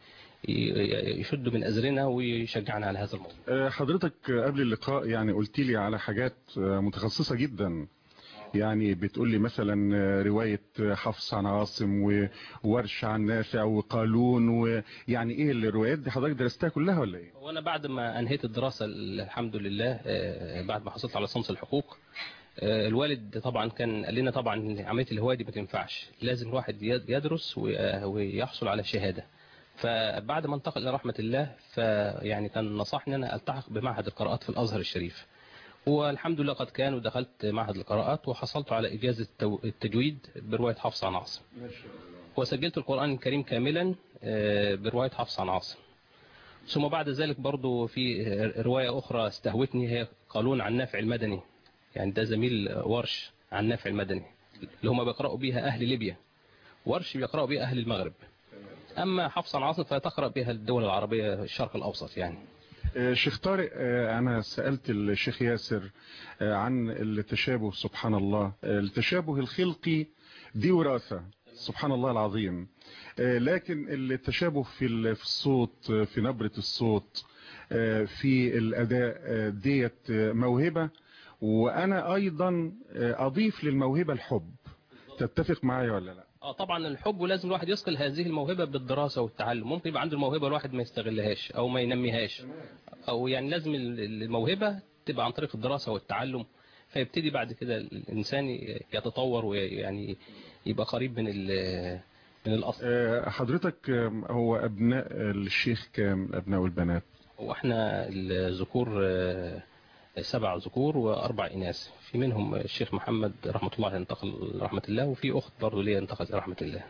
Speaker 16: ي- يشد من أزرنا ويشجعنا على هذا الموضوع
Speaker 2: آه، حضرتك قبل اللقاء يعني قلت لي على حاجات آه، متخصصة جدا يعني بتقول لي مثلا آه، رواية آه، حفص عن عاصم وورش عن نافع وقالون ويعني ايه الروايات دي حضرتك درستها كلها ولا ايه؟
Speaker 16: وأنا بعد ما أنهيت الدراسة الحمد لله آه، بعد ما حصلت على صمص الحقوق آه، الوالد طبعا كان قال لنا طبعا إن عملية الهواية دي ما تنفعش لازم الواحد يد- يدرس وي- ويحصل على شهادة فبعد ما انتقل إلى رحمة الله فيعني كان نصحني أن ألتحق بمعهد القراءات في الأزهر الشريف والحمد لله قد كان ودخلت معهد القراءات وحصلت على إجازة التو- التجويد برواية حفص عن عاصم وسجلت القرآن الكريم كاملا آه، برواية حفص عن عاصم ثم بعد ذلك برضو في آه، رواية أخرى استهوتني هي قالون عن نافع المدني يعني ده زميل ورش عن نافع المدني اللي هم بيقرأوا بيها أهل ليبيا ورش بيقرأوا بيها أهل المغرب أما حفص عن عاصم فتقرأ بها الدول العربية الشرق الأوسط يعني
Speaker 2: آه، شيخ طارق آه، أنا سألت الشيخ ياسر آه، عن التشابه سبحان الله آه، التشابه الخلقي دي وراثة سبحان الله العظيم آه، لكن التشابه في ال- في الصوت آه، في نبرة الصوت آه، في الأداء آه، ديت آه، موهبة وأنا أيضا آه، أضيف للموهبة الحب تتفق معايا ولا لا
Speaker 16: اه طبعا الحب ولازم الواحد يصقل هذه الموهبة بالدراسة والتعلم ممكن يبقى عنده الموهبة الواحد ما يستغلهاش او ما ينميهاش او يعني لازم ال- الموهبة تبقى عن طريق الدراسة والتعلم فيبتدي بعد كده الانسان يتطور ويعني يبقى قريب من ال- من الاصل
Speaker 2: آه، حضرتك آه، هو أبناء الشيخ كام أبناء والبنات
Speaker 16: واحنا الذكور آه، سبع ذكور واربع اناث في منهم الشيخ محمد رحمة الله ينتقل رحمة الله وفي اخت برضه ليها انتقلت رحمة الله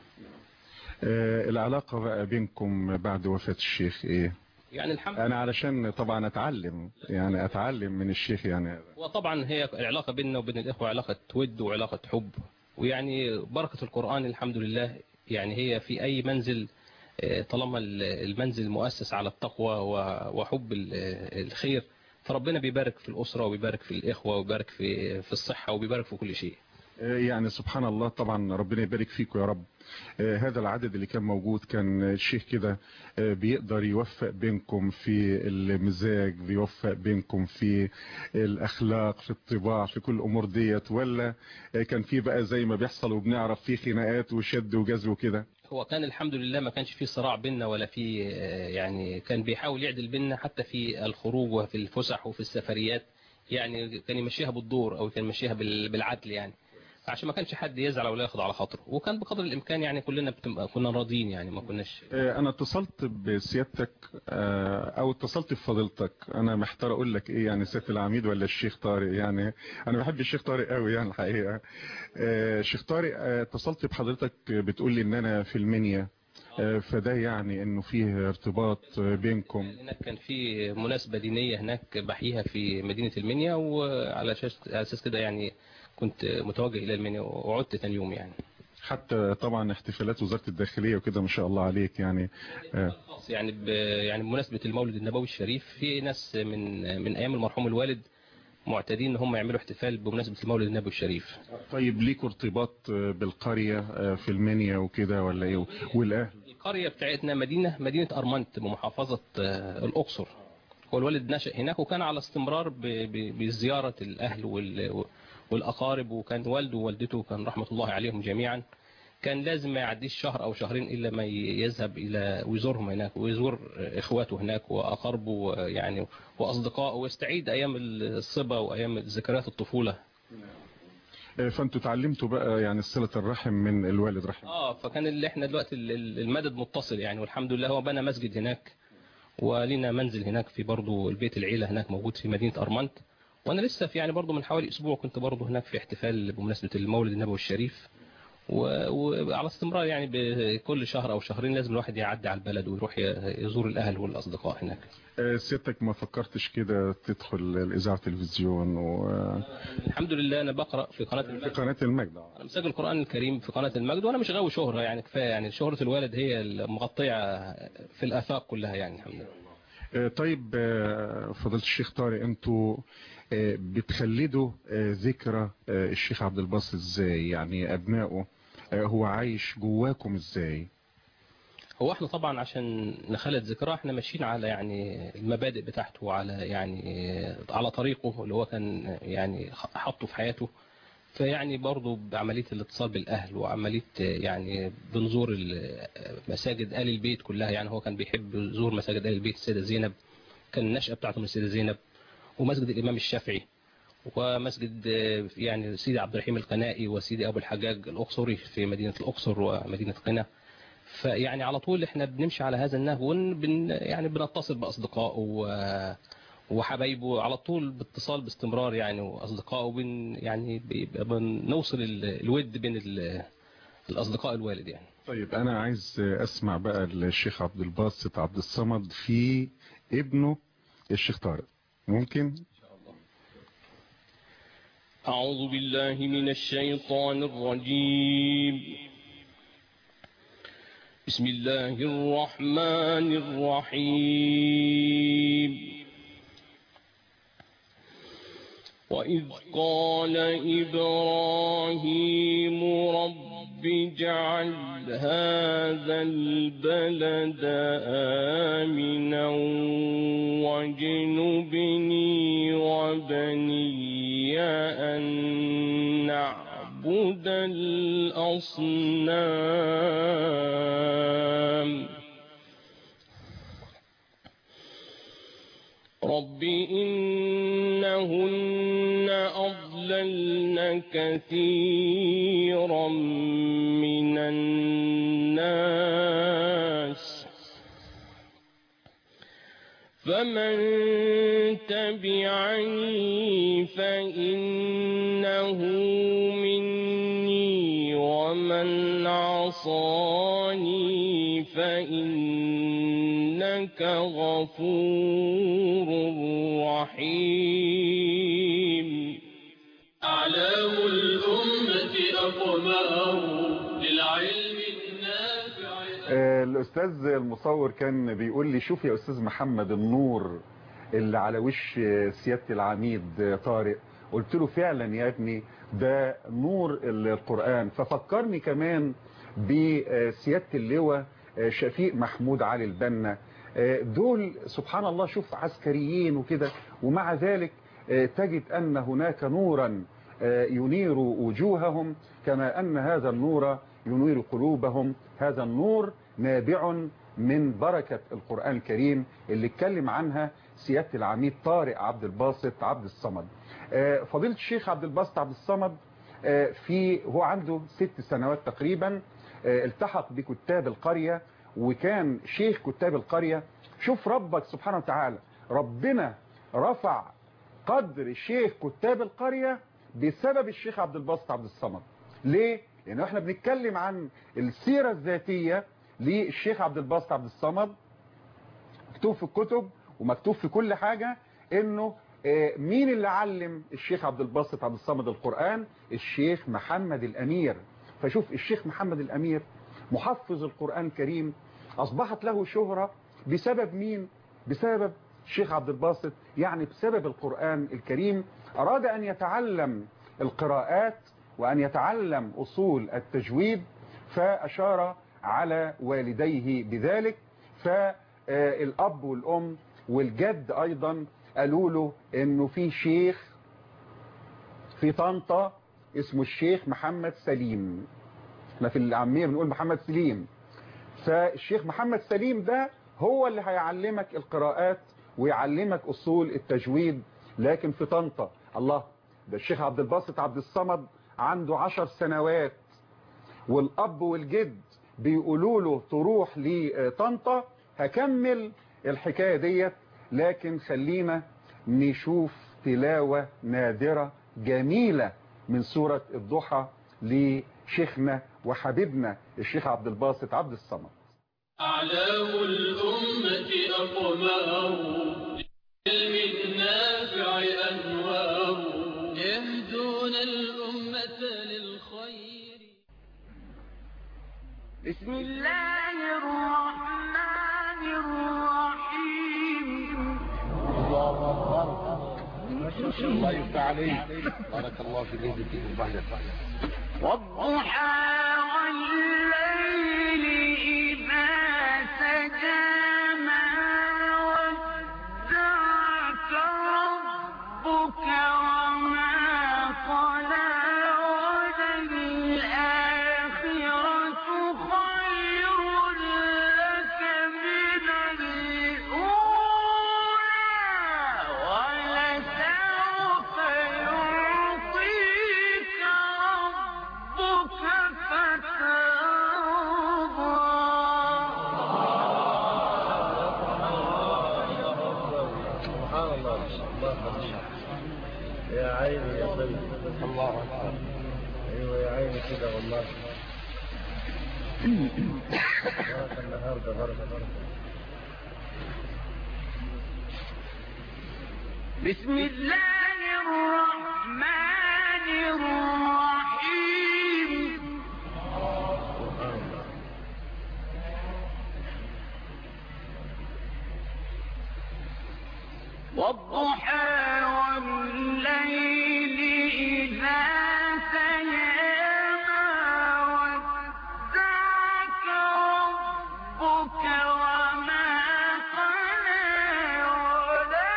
Speaker 2: آه، العلاقة بقى بينكم بعد وفاة الشيخ ايه
Speaker 16: يعني الحمد
Speaker 2: انا علشان طبعا اتعلم يعني اتعلم من الشيخ يعني
Speaker 16: وطبعا هي العلاقة بيننا وبين الإخوة علاقة ود وعلاقة حب ويعني بركة القرآن الحمد لله يعني هي في أي منزل آه، طالما ال- المنزل مؤسس على التقوى و- وحب ال- الخير فربنا بيبارك في الأسرة وبيبارك في الإخوة وبيبارك في في الصحة وبيبارك في كل شيء
Speaker 2: آه، يعني سبحان الله طبعا ربنا يبارك فيكم يا رب آه، هذا العدد اللي كان موجود كان الشيخ كده آه، بيقدر يوفق بينكم في المزاج بيوفق بينكم في الأخلاق في الطباع في كل الأمور ديت ولا آه، كان في بقى زي ما بيحصل وبنعرف في خناقات وشد وجذب وكده
Speaker 16: هو كان الحمد لله ما كانش فيه صراع بيننا ولا في آه، يعني كان بيحاول يعدل بيننا حتى في الخروج وفي الفسح وفي السفريات يعني كان يمشيها بالدور او كان يمشيها بال- بالعدل يعني عشان ما كانش حد يزعل ولا ياخد على خاطره وكان بقدر الامكان يعني كلنا بتبقى كنا راضيين يعني ما كناش
Speaker 2: آه، انا اتصلت بسيادتك آه، او اتصلت بفضيلتك انا محتار اقول لك ايه يعني سياده العميد ولا الشيخ طارق يعني انا بحب الشيخ طارق قوي يعني الحقيقه آه، الشيخ طارق آه، اتصلت بحضرتك بتقول لي ان انا في المنيا آه، فده يعني انه فيه ارتباط آه، بينكم
Speaker 16: هناك كان في مناسبة دينية هناك بحيها في مدينة المنيا وعلى أساس على أساس كده يعني كنت متوجه الى المنيا وعدت ثاني يوم يعني
Speaker 2: حتى طبعا احتفالات وزارة الداخلية وكده ما شاء الله عليك يعني آه،
Speaker 16: يعني ب... يعني بمناسبه المولد النبوي الشريف في ناس من من ايام المرحوم الوالد معتادين ان هم يعملوا احتفال بمناسبه المولد النبوي الشريف
Speaker 2: طيب ليكوا ارتباط آه، بالقرية آه، في المنيا وكده ولا ايه والاهل
Speaker 16: القريه بتاعتنا مدينه مدينه ارمنت بمحافظه آه، الاقصر هو الوالد نشأ هناك وكان على استمرار ب... ب... بزياره الاهل وال... والاقارب وكان والده ووالدته كان رحمه الله عليهم جميعا كان لازم ما يعديش شهر او شهرين الا ما ي- يذهب الى ويزورهم هناك ويزور اخواته هناك واقاربه يعني واصدقائه ويستعيد ايام الصبا وايام ذكريات الطفوله
Speaker 2: آه، فانتوا اتعلمتوا بقى يعني صلة الرحم من الوالد رحمه
Speaker 16: اه فكان اللي احنا دلوقتي ال- ال- المدد متصل يعني والحمد لله هو بنى مسجد هناك ولينا منزل هناك في برضه البيت العيله هناك موجود في مدينه ارمنت وانا لسه في يعني برضه من حوالي اسبوع كنت برضه هناك في احتفال بمناسبه المولد النبوي الشريف و- وعلى استمرار يعني بكل شهر او شهرين لازم الواحد يعدي على البلد ويروح ي- يزور الاهل والاصدقاء هناك
Speaker 2: آه، سيادتك ما فكرتش كده تدخل الاذاعه التلفزيون و
Speaker 16: الحمد لله انا بقرا في قناه
Speaker 2: في
Speaker 16: المجد
Speaker 2: قناه المجد
Speaker 16: انا مسجل القران الكريم في قناه المجد وانا مش غاوي شهره يعني كفايه يعني شهره الوالد هي المغطيه في الافاق كلها يعني الحمد لله
Speaker 2: آه، طيب آه، فضيله الشيخ طارق انتوا آه، بتخلدوا آه، ذكرى آه، الشيخ عبد الباسط ازاي يعني ابنائه آه، هو عايش جواكم ازاي
Speaker 16: هو احنا طبعا عشان نخلد ذكراه احنا ماشيين على يعني المبادئ بتاعته وعلى يعني على طريقه اللي هو كان يعني حطه في حياته فيعني برضه بعملية الاتصال بالأهل وعملية يعني بنزور ال- مساجد آل البيت كلها يعني هو كان بيحب يزور مساجد آل البيت السيدة زينب كان النشأة بتاعته من السيدة زينب ومسجد الإمام الشافعي ومسجد آه، يعني سيدي عبد الرحيم القنائي وسيدي أبو الحجاج الأقصري في مدينة الأقصر ومدينة قنا فيعني على طول احنا بنمشي على هذا النهج وبن يعني بنتصل باصدقائه و- وحبايبه على طول باتصال باستمرار يعني واصدقائه بن يعني بيبقى بنوصل ال- الود بين ال- الاصدقاء الوالد يعني
Speaker 2: طيب انا عايز آه، اسمع بقى الشيخ عبد الباسط عبد الصمد في ابنه الشيخ طارق ممكن
Speaker 3: أعوذ بالله من الشيطان الرجيم بسم الله الرحمن الرحيم وإذ قال إبراهيم رب اجعل هذا البلد آمنا واجنبني وبني أن نعبد الأصنام رب إنهن أضللن كثيرا من الناس فمن تبعني فإنه مني ومن عصاني فإنك غفور رحيم
Speaker 1: أعلام الأمة أقمار للعلم النافع
Speaker 2: آه، الأستاذ المصور كان بيقول لي شوف يا أستاذ محمد النور اللي على وش آه، سيادة العميد آه، طارق قلت له فعلا يا ابني ده نور القرآن ففكرني كمان بسيادة اللواء آه، شفيق محمود علي البنا آه، دول سبحان الله شوف عسكريين وكده ومع ذلك آه، تجد أن هناك نورا آه، ينير وجوههم كما أن هذا النور ينير قلوبهم هذا النور نابع من بركة القرآن الكريم اللي اتكلم عنها سيادة العميد طارق عبد الباسط عبد الصمد آه، فضيلة الشيخ عبد الباسط عبد الصمد آه، في هو عنده ست سنوات تقريبا آه، التحق بكتاب القرية وكان شيخ كتاب القرية شوف ربك سبحانه وتعالى ربنا رفع قدر شيخ كتاب القرية بسبب الشيخ عبد الباسط عبد الصمد ليه؟ لأنه احنا بنتكلم عن السيرة الذاتية للشيخ عبد الباسط عبد الصمد مكتوب في الكتب ومكتوب في كل حاجة انه آه، مين اللي علم الشيخ عبد الباسط عبد الصمد القرآن الشيخ محمد الأمير فشوف الشيخ محمد الأمير محفظ القرآن الكريم أصبحت له شهرة بسبب مين بسبب الشيخ عبد الباسط يعني بسبب القرآن الكريم أراد أن يتعلم القراءات وأن يتعلم أصول التجويد فأشار على والديه بذلك فالأب والأم والجد أيضا قالوا له أنه في شيخ في طنطا اسمه الشيخ محمد سليم احنا في العامية بنقول محمد سليم فالشيخ محمد سليم ده هو اللي هيعلمك القراءات ويعلمك أصول التجويد لكن في طنطا الله ده الشيخ عبد الباسط عبد الصمد عنده عشر سنوات والأب والجد بيقولوا له تروح لطنطا هكمل الحكاية ديت لكن خلينا نشوف تلاوة نادرة جميلة من سورة الضحى لشيخنا وحبيبنا الشيخ عبد الباسط عبد الصمد
Speaker 1: أعلام الأمة أقمار علم النافع أنوار يهدون الأمة للخير
Speaker 17: بسم الله الرحمن الرحيم
Speaker 18: الله يفتح عليك بارك الله في جهدك وبعدك
Speaker 17: والضحى والليل إذا سجى ما ودعك ربك وما قلى وللآخرة خير لك من الأولى ولسوف يعطيك ربك
Speaker 18: سبحان الله الله يا عيني يا سيدي الله اكبر ايوه يا عيني كده والله بركه النهارده بركه بركه
Speaker 17: بسم الله الرحمن الرحيم والضحى والليل إذا سجى ما ودعك ربك وما قلى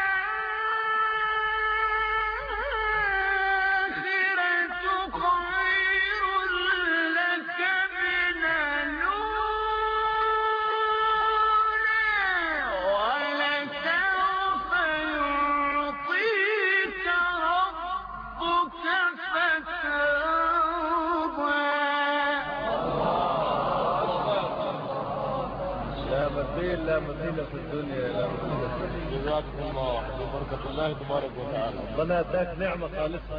Speaker 17: وللآخرة خير لك من الأولى ولسوف يعطيك ربك فترضى
Speaker 18: لا مثيل لا مثيل في الدنيا لا مثيل في الدنيا جزاكم الله وبركة الله تبارك وتعالى ربنا اداك نعمة خالصة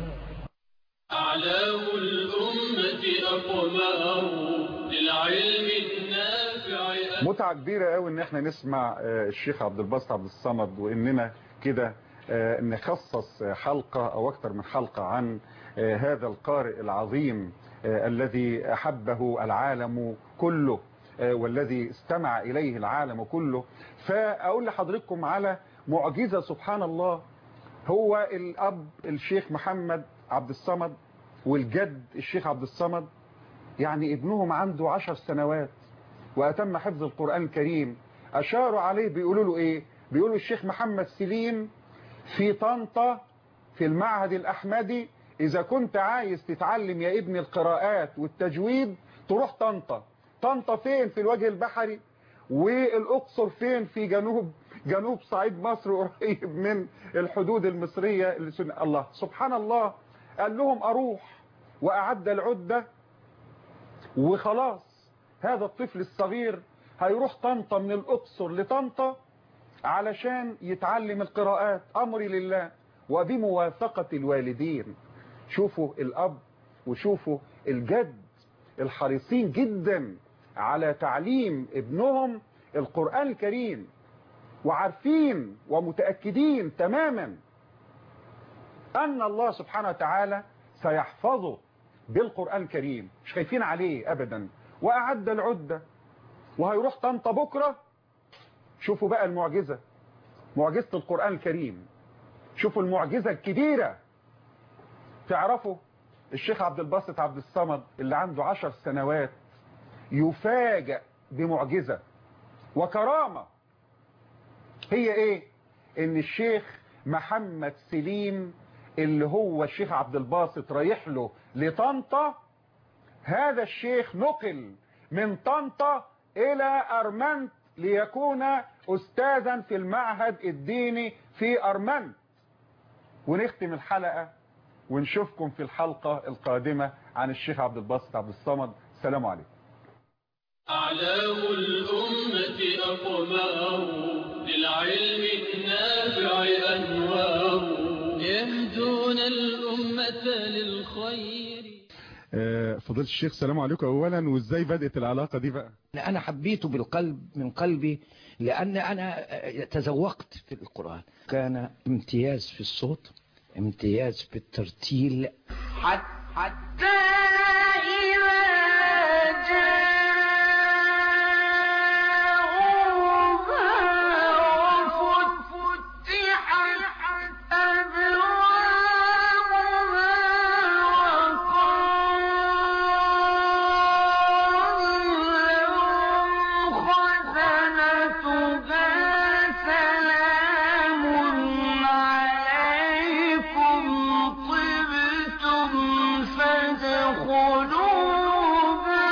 Speaker 1: أعلام الأمة أقمار للعلم النافع
Speaker 2: متعة كبيرة قوي ان احنا نسمع آه، الشيخ عبد الباسط عبد الصمد واننا كده آه، نخصص حلقة او اكتر من حلقة عن آه، هذا القارئ العظيم آه، الذي احبه العالم كله آه، والذي استمع اليه العالم كله فاقول لحضرتكم على معجزة سبحان الله هو الاب الشيخ محمد عبد الصمد والجد الشيخ عبد الصمد يعني ابنهم عنده عشر سنوات وأتم حفظ القرآن الكريم أشاروا عليه بيقولوا له إيه بيقولوا الشيخ محمد سليم في طنطا في المعهد الأحمدي إذا كنت عايز تتعلم يا ابني القراءات والتجويد تروح طنطا طنطا فين في الوجه البحري والأقصر فين في جنوب جنوب صعيد مصر قريب من الحدود المصرية اللي سن... الله سبحان الله قال لهم أروح وأعد العدة وخلاص هذا الطفل الصغير هيروح طنطا من الأقصر لطنطا علشان يتعلم القراءات أمري لله وبموافقة الوالدين شوفوا الأب وشوفوا الجد الحريصين جدا على تعليم ابنهم القرآن الكريم وعارفين ومتأكدين تماما أن الله سبحانه وتعالى سيحفظه بالقرآن الكريم مش خايفين عليه أبدا وأعد العدة وهيروح طنطا بكرة شوفوا بقى المعجزة معجزة القرآن الكريم شوفوا المعجزة الكبيرة تعرفوا الشيخ عبد الباسط عبد الصمد اللي عنده عشر سنوات يفاجأ بمعجزة وكرامة هي ايه ان الشيخ محمد سليم اللي هو الشيخ عبد الباسط رايح له لطنطا هذا الشيخ نقل من طنطا الى ارمنت ليكون استاذا في المعهد الديني في ارمنت ونختم الحلقة ونشوفكم في الحلقة القادمة عن الشيخ عبد الباسط عبد الصمد السلام عليكم
Speaker 1: أعلام الأمة أقمار للعلم النافع أنوار يهدون الأمة للخير
Speaker 2: آه، فضيلة الشيخ سلام عليكم اولا وازاي بدأت العلاقة دي بقى
Speaker 19: أنا حبيته بالقلب من قلبي لأن أنا تذوقت في القرآن كان امتياز في الصوت امتياز في الترتيل
Speaker 17: حتى إذا جاءوها وفتحت أبوابها وقال خزنتها سلام عليكم طبتم فادخلوها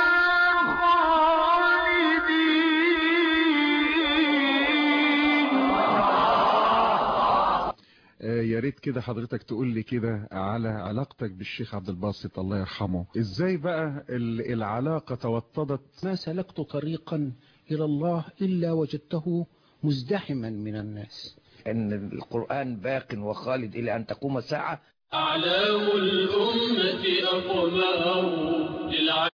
Speaker 17: خالدين
Speaker 2: آه، يا ريت كده حضرتك تقول لي كده على علاقتك بالشيخ عبد الباسط الله يرحمه ازاي بقى ال- العلاقة توطدت
Speaker 19: ما سلكت طريقا إلى الله إلا وجدته مزدحما من الناس أن القرآن باق وخالد إلى أن تقوم الساعة
Speaker 1: أعلام الأمة أقمار للعلم